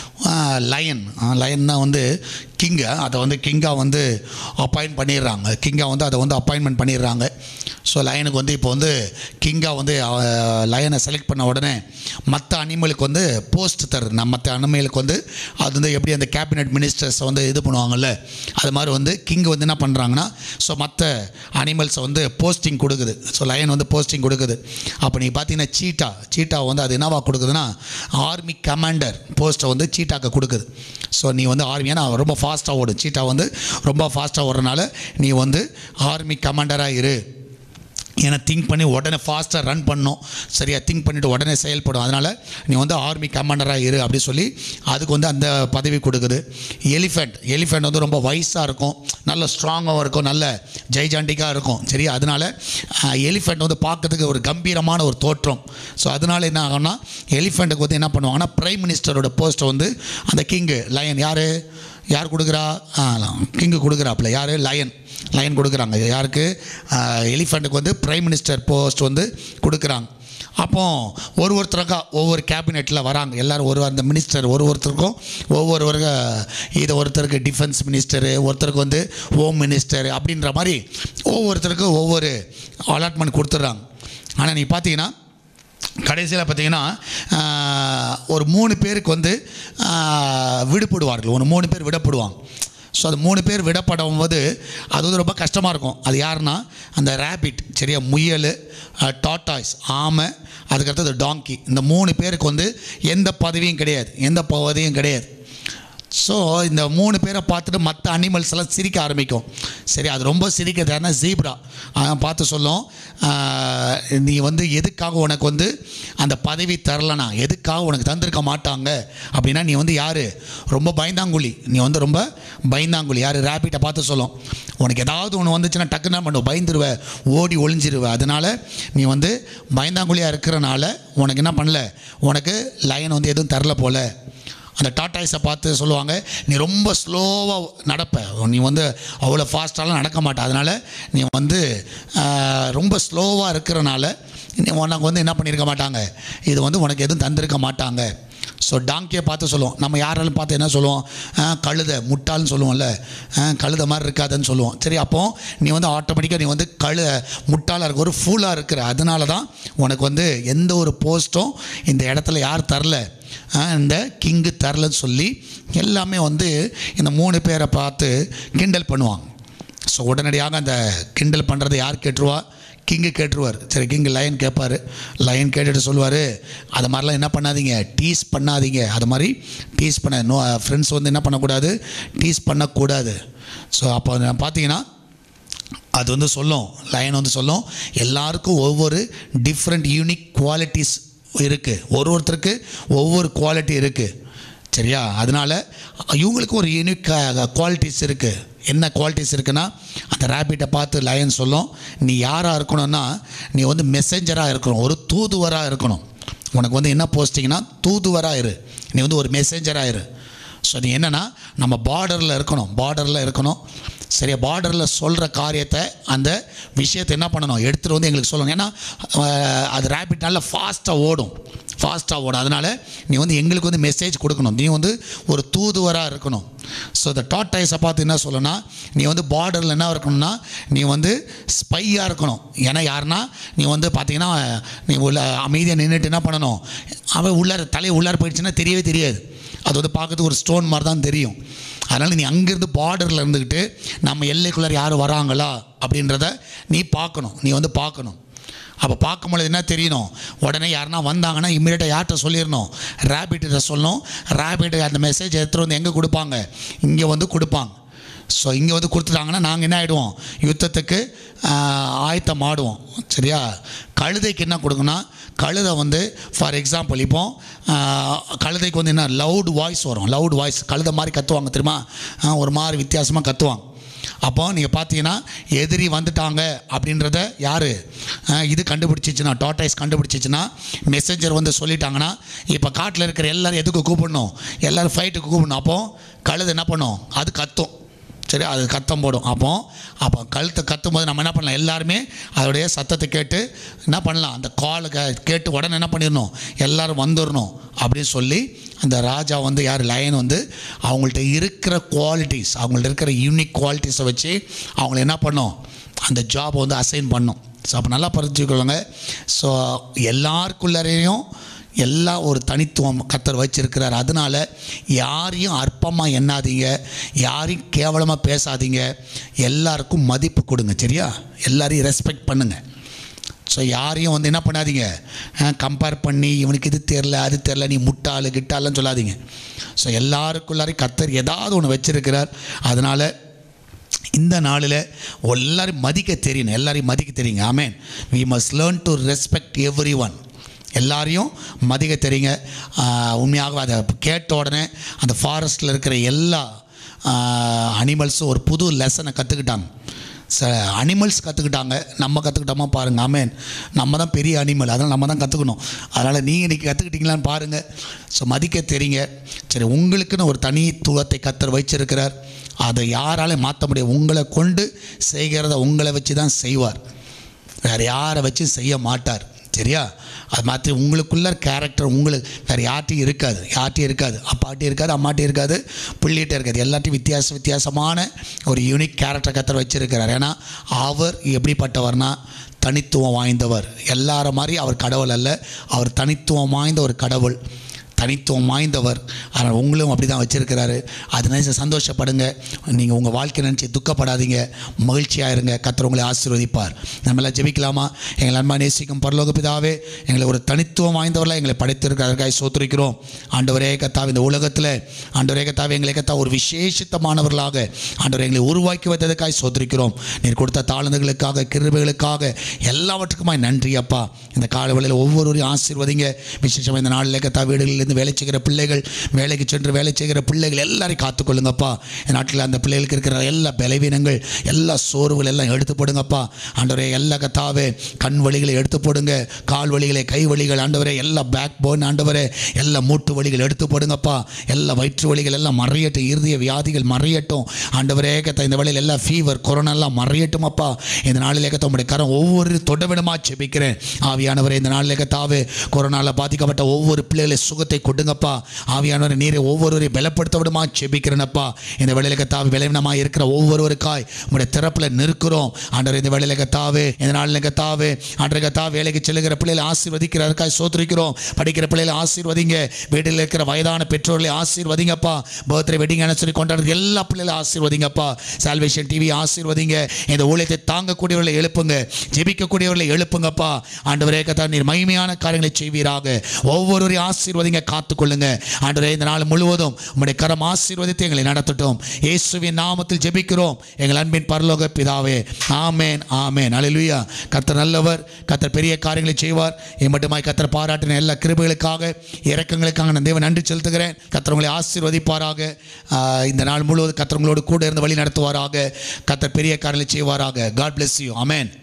லயன் லயன்னா வந்து கிங்கை அதை வந்து கிங்காக வந்து அப்பாயின்ட் பண்ணிடுறாங்க கிங்காக வந்து அதை வந்து அப்பாயின்மெண்ட் பண்ணிடுறாங்க ஸோ லயனுக்கு வந்து இப்போ வந்து கிங்காக வந்து லயனை செலக்ட் பண்ண உடனே மற்ற அனிமலுக்கு வந்து போஸ்ட் தருது நம்ம மற்ற அனிமலுக்கு வந்து அது வந்து எப்படி அந்த கேபினெட் மினிஸ்டர்ஸை வந்து இது பண்ணுவாங்கல்ல அது மாதிரி வந்து கிங் வந்து என்ன பண்ணுறாங்கன்னா ஸோ மற்ற அனிமல்ஸை வந்து போஸ்டிங் கொடுக்குது ஸோ லயன் வந்து போஸ்டிங் கொடுக்குது அப்போ நீங்கள் பார்த்தீங்கன்னா சீட்டா சீட்டா வந்து அது என்னவா கொடுக்குதுன்னா ஆர்மி கமாண்டர் போஸ்ட்டை வந்து சீட்டாக்கு கொடுக்குது ஸோ நீ வந்து ஆர்மி ஏன்னா ரொம்ப ஃபாஸ்ட்டாக ஓடும் சீட்டா வந்து ரொம்ப ஃபாஸ்ட்டாக ஓடுறனால நீ வந்து ஆர்மி கமாண்டராக இரு ஏன்னா திங்க் பண்ணி உடனே ஃபாஸ்ட்டாக ரன் பண்ணும் சரியா திங்க் பண்ணிவிட்டு உடனே செயல்படும் அதனால் நீ வந்து ஆர்மி கமாண்டராக இரு அப்படி சொல்லி அதுக்கு வந்து அந்த பதவி கொடுக்குது எலிஃபெண்ட் எலிஃபெண்ட் வந்து ரொம்ப வயசாக இருக்கும் நல்ல ஸ்ட்ராங்காகவும் இருக்கும் நல்ல ஜெய்ஜாண்டிக்காக இருக்கும் சரியா அதனால் எலிஃபெண்ட் வந்து பார்க்கறதுக்கு ஒரு கம்பீரமான ஒரு தோற்றம் ஸோ அதனால் என்ன ஆகும்னா எலிஃபெண்ட்டுக்கு வந்து என்ன பண்ணுவாங்கன்னா பிரைம் மினிஸ்டரோட போஸ்ட்டை வந்து அந்த கிங்கு லயன் யார் யார் கொடுக்குறா கிங்கு கொடுக்குறாப்புல யார் லயன் லயன் கொடுக்குறாங்க யாருக்கு எலிஃபண்ட்டுக்கு வந்து பிரைம் மினிஸ்டர் போஸ்ட் வந்து கொடுக்குறாங்க அப்போ ஒரு ஒருத்தருக்கா ஒவ்வொரு கேபினெட்டில் வராங்க எல்லாரும் ஒரு அந்த மினிஸ்டர் ஒரு ஒருத்தருக்கும் ஒவ்வொருவருக்கு இது ஒருத்தருக்கு டிஃபென்ஸ் மினிஸ்டரு ஒருத்தருக்கு வந்து ஹோம் மினிஸ்டர் அப்படின்ற மாதிரி ஒவ்வொருத்தருக்கும் ஒவ்வொரு அலாட்மெண்ட் கொடுத்துட்றாங்க ஆனால் நீ பார்த்தீங்கன்னா கடைசியில் பார்த்தீங்கன்னா ஆஹ், ஒரு மூணு பேருக்கு வந்து ஆஹ், விடுபடுவார்கள் ஒரு மூணு பேர் விடப்படுவாங்க ஸோ அது மூணு பேர் விடப்படும் போது அது வந்து ரொம்ப கஷ்டமாக இருக்கும் அது யாருன்னா அந்த ரேபிட் சரியா முயல் டாட்டாய்ஸ் ஆமை அதுக்கடுத்தது டாங்கி இந்த மூணு பேருக்கு வந்து எந்த பதவியும் கிடையாது எந்த பதவியும் கிடையாது ஸோ இந்த மூணு பேரை பார்த்துட்டு மற்ற அனிமல்ஸ் எல்லாம் சிரிக்க ஆரம்பிக்கும் சரி அது ரொம்ப சிரிக்கிறதுனா ஜீப்ரா அவன் பார்த்து சொல்லும் ஆஹ், நீ வந்து எதுக்காக உனக்கு வந்து அந்த பதவி தரலனா எதுக்காக உனக்கு தந்திருக்க மாட்டாங்க அப்படின்னா நீ வந்து யார் ரொம்ப பயந்தாங்குழி நீ வந்து ரொம்ப பயந்தாங்குழி யார் ரேபிட்டை பார்த்து சொல்லும் உனக்கு ஏதாவது ஒன்று வந்துச்சுன்னா டக்குன்னு என்ன பண்ணுவ பயந்துருவ ஓடி ஒளிஞ்சிருவ அதனால் நீ வந்து பயந்தாங்குழியாக இருக்கிறனால உனக்கு என்ன பண்ணல உனக்கு லைன் வந்து எதுவும் தரல போல அந்த டாட்டாய்ஸை பார்த்து சொல்லுவாங்க நீ ரொம்ப ஸ்லோவாக நடப்ப நீ வந்து அவ்வளோ ஃபாஸ்ட்டாலாம் நடக்க மாட்ட அதனால் நீ வந்து ஆஹ், ரொம்ப ஸ்லோவாக இருக்கிறனால நீ உனக்கு வந்து என்ன பண்ணியிருக்க மாட்டாங்க இது வந்து உனக்கு எதுவும் தந்திருக்க மாட்டாங்க ஸோ டாங்கியை பார்த்து சொல்லுவோம் நம்ம யாராலும் பார்த்து என்ன சொல்லுவோம் ஆஹ், கழுதை முட்டாள்னு சொல்லுவோம்ல ஆஹ், கழுதை மாதிரி இருக்காதுன்னு சொல்லுவோம் சரி அப்போ நீ வந்து ஆட்டோமேட்டிக்காக நீ வந்து கழு முட்டாளாக இருக்க ஒரு ஃபூலாக இருக்கிற அதனால தான் உனக்கு வந்து எந்த ஒரு போஸ்ட்டும் இந்த இடத்துல யார் தரல ஆஹ், இந்த கிங்கு தரலன்னு சொல்லி எல்லாமே வந்து இந்த மூணு பேரை பார்த்து கிண்டல் பண்ணுவாங்க ஸோ உடனடியாக அந்த கிண்டல் பண்ணுறதை யார் கேட்டுருவா கிங்கு கேட்டுருவார் சரி கிங்கு லயன் கேட்பார் லயன் கேட்டுட்டு சொல்லுவார் அது மாதிரிலாம் என்ன பண்ணாதீங்க டீஸ் பண்ணாதீங்க அது மாதிரி டீஸ் பண்ண நோ ஃப்ரெண்ட்ஸ் வந்து என்ன பண்ணக்கூடாது டீஸ் பண்ணக்கூடாது ஸோ அப்போ பார்த்தீங்கன்னா அது வந்து சொல்லும் லைன் வந்து சொல்லும் எல்லாருக்கும் ஒவ்வொரு டிஃப்ரெண்ட் யூனிக் குவாலிட்டிஸ் இருக்குது ஒரு ஒருத்தருக்கு ஒவ்வொரு குவாலிட்டி இருக்குது சரியா அதனால் இவங்களுக்கு ஒரு யூனிக் குவாலிட்டிஸ் இருக்குது என்ன குவாலிட்டிஸ் இருக்குன்னா அந்த ரேபிட்டை பார்த்து லயன் சொல்லும் நீ யாராக இருக்கணும்னா நீ வந்து மெசஞ்சராக இருக்கணும் ஒரு தூதுவராக இருக்கணும் உனக்கு வந்து என்ன போஸ்டிங்னா தூதுவராக இரு நீ வந்து ஒரு மெசேஞ்சராக இரு ஸோ நீ என்னென்னா நம்ம பார்டரில் இருக்கணும் பார்டரில் இருக்கணும் சரியா பார்டரில் சொல்கிற காரியத்தை அந்த விஷயத்தை என்ன பண்ணணும் எடுத்துகிட்டு வந்து எங்களுக்கு சொல்லணும் ஏன்னா அஹ், அது ரேபிட் நல்லா ஃபாஸ்ட்டாக ஓடும் ஃபாஸ்ட்டாக ஓடும் அதனால் நீ வந்து எங்களுக்கு வந்து மெசேஜ் கொடுக்கணும் நீ வந்து ஒரு தூதுவராக இருக்கணும் ஸோ இந்த டாட்டைஸை பார்த்து என்ன சொல்லணும்னா நீ வந்து பார்டரில் என்ன இருக்கணும்னா நீ வந்து ஸ்பையாக இருக்கணும் ஏன்னா யாருன்னா நீ வந்து பார்த்தீங்கன்னா நீ உள்ள அமைதியாக நின்றுட்டு என்ன பண்ணணும் அவன் உள்ளார தலை உள்ளார போயிடுச்சுன்னா தெரியவே தெரியாது அது வந்து பார்க்கறதுக்கு ஒரு ஸ்டோன் மாதிரி தான் தெரியும் அதனால் நீ அங்கேருந்து பார்டரில் இருந்துக்கிட்டு நம்ம எல்லைக்குள்ளார யார் வராங்களா அப்படின்றத நீ பார்க்கணும் நீ வந்து பார்க்கணும் அப்போ பார்க்கும்பொழுது என்ன தெரியணும் உடனே யாருன்னா வந்தாங்கன்னா இம்மீடியட்டாக யார்கிட்ட சொல்லிடணும் ரேபிட்ட சொல்லணும் ரேபிட் அந்த மெசேஜ் எடுத்துகிட்டு வந்து எங்கே கொடுப்பாங்க இங்கே வந்து கொடுப்பாங்க ஸோ இங்கே வந்து கொடுத்துட்டாங்கன்னா நாங்கள் என்ன ஆகிடுவோம் யுத்தத்துக்கு ஆஹ், ஆயத்தம் ஆடுவோம் சரியா கழுதைக்கு என்ன கொடுக்கணும் கழுதை வந்து ஃபார் எக்ஸாம்பிள் இப்போ ஆஹ், கழுதைக்கு வந்து என்ன லவுட் வாய்ஸ் வரும் லவுட் வாய்ஸ் கழுதை மாதிரி கத்துவாங்க தெரியுமா ஆஹ், ஒரு மாதிரி வித்தியாசமாக கத்துவாங்க அப்போ நீங்கள் பார்த்தீங்கன்னா எதிரி வந்துட்டாங்க அப்படின்றத யார் இது கண்டுபிடிச்சிச்சுன்னா டாட்டைஸ் கண்டுபிடிச்சிச்சுன்னா மெசேஞ்சர் வந்து சொல்லிட்டாங்கன்னா இப்போ காட்டில் இருக்கிற எல்லாரும் எதுக்கு கூப்பிடணும் எல்லாரும் ஃபைட்டுக்கு கூப்பிடணும் அப்போ கழுது என்ன பண்ணும் அது கத்தும் சரி அது கத்தம் போடும் அப்போ அப்போ கழுத்தை கத்தும் போது நம்ம என்ன பண்ணலாம் எல்லாருமே அதோடைய சத்தத்தை கேட்டு என்ன பண்ணலாம் அந்த காலை கேட்டு உடனே என்ன பண்ணிடணும் எல்லாரும் வந்துடணும் அப்படின்னு சொல்லி அந்த ராஜா வந்து யார் லயன் வந்து அவங்கள்ட்ட இருக்கிற குவாலிட்டிஸ் அவங்கள்ட்ட இருக்கிற யூனிக் குவாலிட்டிஸை வச்சு அவங்கள என்ன பண்ணும் அந்த ஜாபை வந்து அசைன் பண்ணும் ஸோ அப்போ நல்லா பறிச்சுக்கொள்ளுங்க ஸோ எல்லாருக்குள்ளரையும் எல்லா ஒரு தனித்துவம் கத்தர் வச்சிருக்கிறார் அதனால யாரையும் அற்பமாக எண்ணாதீங்க யாரையும் கேவலமாக பேசாதீங்க எல்லாருக்கும் மதிப்பு கொடுங்க சரியா எல்லாரையும் ரெஸ்பெக்ட் பண்ணுங்க ஸோ யாரையும் வந்து என்ன பண்ணாதீங்க கம்பேர் பண்ணி இவனுக்கு இது தெரில அது தெரில நீ முட்டாளு கிட்டாளுன்னு சொல்லாதீங்க ஸோ எல்லாருக்குள்ளாரையும் கத்தர் ஏதாவது ஒன்று வச்சிருக்கிறார் அதனால் இந்த நாளில் எல்லாரையும் மதிக்க தெரியணும் எல்லாரையும் மதிக்க தெரியுங்க amen we must learn to respect everyone எல்லாரையும் மதிக்க தெரியுங்க ஆஹ் உண்மையாகவே அதை கேட்ட உடனே அந்த ஃபாரஸ்ட்டில் இருக்கிற எல்லா அனிமல்ஸும் ஒரு புது லெசனை கற்றுக்கிட்டாங்க ச அனிமல்ஸ் கற்றுக்கிட்டாங்க நம்ம கற்றுக்கிட்டோமா பாருங்கள் ஆமேன் நம்ம தான் பெரிய அனிமல் அதனால் நம்ம தான் கற்றுக்கணும் அதனால் நீங்கள் இன்றைக்கி கற்றுக்கிட்டீங்களான்னு பாருங்கள் ஸோ மதிக்க தெரியுங்க சரி உங்களுக்குன்னு ஒரு தனித்துவத்தை கத்தர் வச்சிருக்கிறார் அதை யாராலையும் மாற்ற முடியும் உங்களை கொண்டு செய்கிறத உங்களை வச்சு தான் செய்வார் வேறு யாரை வச்சு செய்ய மாட்டார் சரியா அது மாற்றி உங்களுக்குள்ள கேரக்டர் உங்களுக்கு வேறு யார்ட்டையும் இருக்காது யார்ட்டையும் இருக்காது அப்பாட்டையும் இருக்காது அம்மாட்டையும் இருக்காது பிள்ளைகிட்ட இருக்காது எல்லாத்தையும் வித்தியாச வித்தியாசமான ஒரு யூனிக் கேரக்டர் கத்தர் வச்சிருக்கிறார் ஏன்னா அவர் எப்படிப்பட்டவர்னா தனித்துவம் வாய்ந்தவர் எல்லார மாதிரி அவர் கடவுள் அல்ல அவர் தனித்துவம் வாய்ந்த ஒரு கடவுள் தனித்துவம் வாய்ந்தவர் ஆனால் உங்களும் அப்படி தான் வச்சுருக்கிறாரு அது நினைச்சு சந்தோஷப்படுங்க நீங்கள் உங்கள் வாழ்க்கை நினச்சி துக்கப்படாதீங்க மகிழ்ச்சியாக இருங்க கத்தர் உங்களை ஆசீர்வதிப்பார் நம்ம எல்லாம் ஜெபிக்கலாமா எங்கள் அன்பா நேசிக்கும் பரலோக பிதாவே எங்களை ஒரு தனித்துவம் வாய்ந்தவர்களாக எங்களை படைத்திருக்கிறதற்காக சோத்துரிக்கிறோம் ஆண்டவரே கத்தாவே இந்த உலகத்தில் ஆண்டவரே கத்தாவே எங்களை கத்தா ஒரு விசேஷித்தமானவர்களாக ஆண்டவரை எங்களை உருவாக்கி வைத்ததற்காக சோத்துரிக்கிறோம் நீர் கொடுத்த தாளந்துகளுக்காக கிருபைகளுக்காக எல்லாவற்றுக்குமாய் நன்றி அப்பா இந்த காலவெளியில் ஒவ்வொருவரையும் ஆசீர்வதிங்க விசேஷமாக இந்த நாளில் கத்தா வீடுகளிலிருந்து வேலை செய்கிற பிள்ளைகள் வேலைக்கு சென்று வேலை செய்கிற பிள்ளைகள் எல்லாரையும் காத்துக்கொள்ளுங்கப்பா இந்த நாட்டில் அந்த பிள்ளைகளுக்கு இருக்கிற எல்லா பலவீனங்கள் எல்லா சோர்வுகள் எல்லாம் எடுத்து போடுங்கப்பா ஆண்டவரே எல்லா கத்தாவே கண் வலிகளை எடுத்து போடுங்க கால் வலிகளை கை வலிகள் ஆண்டவரே எல்லா பேக் போன் ஆண்டவரே எல்லா மூட்டு வலிகள் எடுத்து போடுங்கப்பா எல்லா வயிற்று வலிகள் எல்லாம் மறையட்டும் இறுதிய வியாதிகள் மறையட்டும் ஆண்டவரே கத்த இந்த வேளையில் எல்லா ஃபீவர் கொரோனா எல்லாம் மறையட்டும் அப்பா இந்த நாளில் கத்த உங்களுடைய கரம் ஒவ்வொரு தொடவிடமாக செபிக்கிறேன் ஆவியானவரே இந்த நாளில் கத்தாவே கொரோனாவில் பாதிக்கப்பட்ட ஒவ்வொரு பிள்ளைகளை சுகத்தை கொடுங்கப்பா ஆவியானவரை நீரை ஒவ்வொருவரையும் பலப்படுத்த விடுமா செபிக்கிறேனப்பா இந்த வேளையில் கத்தாவே விளைவினமாக இருக்கிற ஒவ்வொருவருக்காய் உங்களுடைய திறப்பில் நிற்கிறோம் ஆண்டவர் இந்த வேளையில் கத்தாவே இந்த நாளில் கத்தாவே ஆண்டவர் கத்தா வேலைக்கு செல்லுகிற பிள்ளைகளை ஆசீர்வதிக்கிறதற்காய் சோத்திருக்கிறோம் படிக்கிற பிள்ளைகளை ஆசீர்வதிங்க வீட்டில் இருக்கிற வயதான பெற்றோர்களை ஆசீர்வதிங்கப்பா பர்த்டே வெட்டிங் சொல்லி கொண்டாடுறது எல்லா பிள்ளைகளும் ஆசீர்வதிங்கப்பா சால்வேஷன் டிவி ஆசீர்வதிங்க இந்த ஊழியத்தை தாங்கக்கூடியவர்களை எழுப்புங்க ஜெபிக்கக்கூடியவர்களை எழுப்புங்கப்பா ஆண்டவரே கத்தா நீர் மகிமையான காரியங்களை செய்வீராக ஒவ்வொருவரையும் ஆசீர்வதிங்க காத்துக்கொள்ளுங்க ஆண்டவரே இந்த நாள் முழுவதும் உம்முடைய கரம் ஆசீர்வதித்து எங்களை நடத்தட்டும் இயேசுவின் நாமத்தில் ஜெபிக்கிறோம் எங்கள் அன்பின் பரலோக பிதாவே ஆமேன் ஆமேன் அல்லேலூயா கர்த்தர் நல்லவர் கர்த்தர் பெரிய காரியங்களை செய்வார் என் மட்டுமாய் கர்த்தர் பாராட்டின எல்லா கிருபைகளுக்காக இறக்கங்களுக்காக நான் தேவன் நன்றி செலுத்துகிறேன் கர்த்தர் உங்களை ஆசீர்வதிப்பாராக ஆஹ் இந்த நாள் முழுவதும் கர்த்தர் உங்களோடு கூட இருந்து வழி நடத்துவாராக கர்த்தர் பெரிய காரியங்களை செய்வாராக காட் bless யூ ஆமென்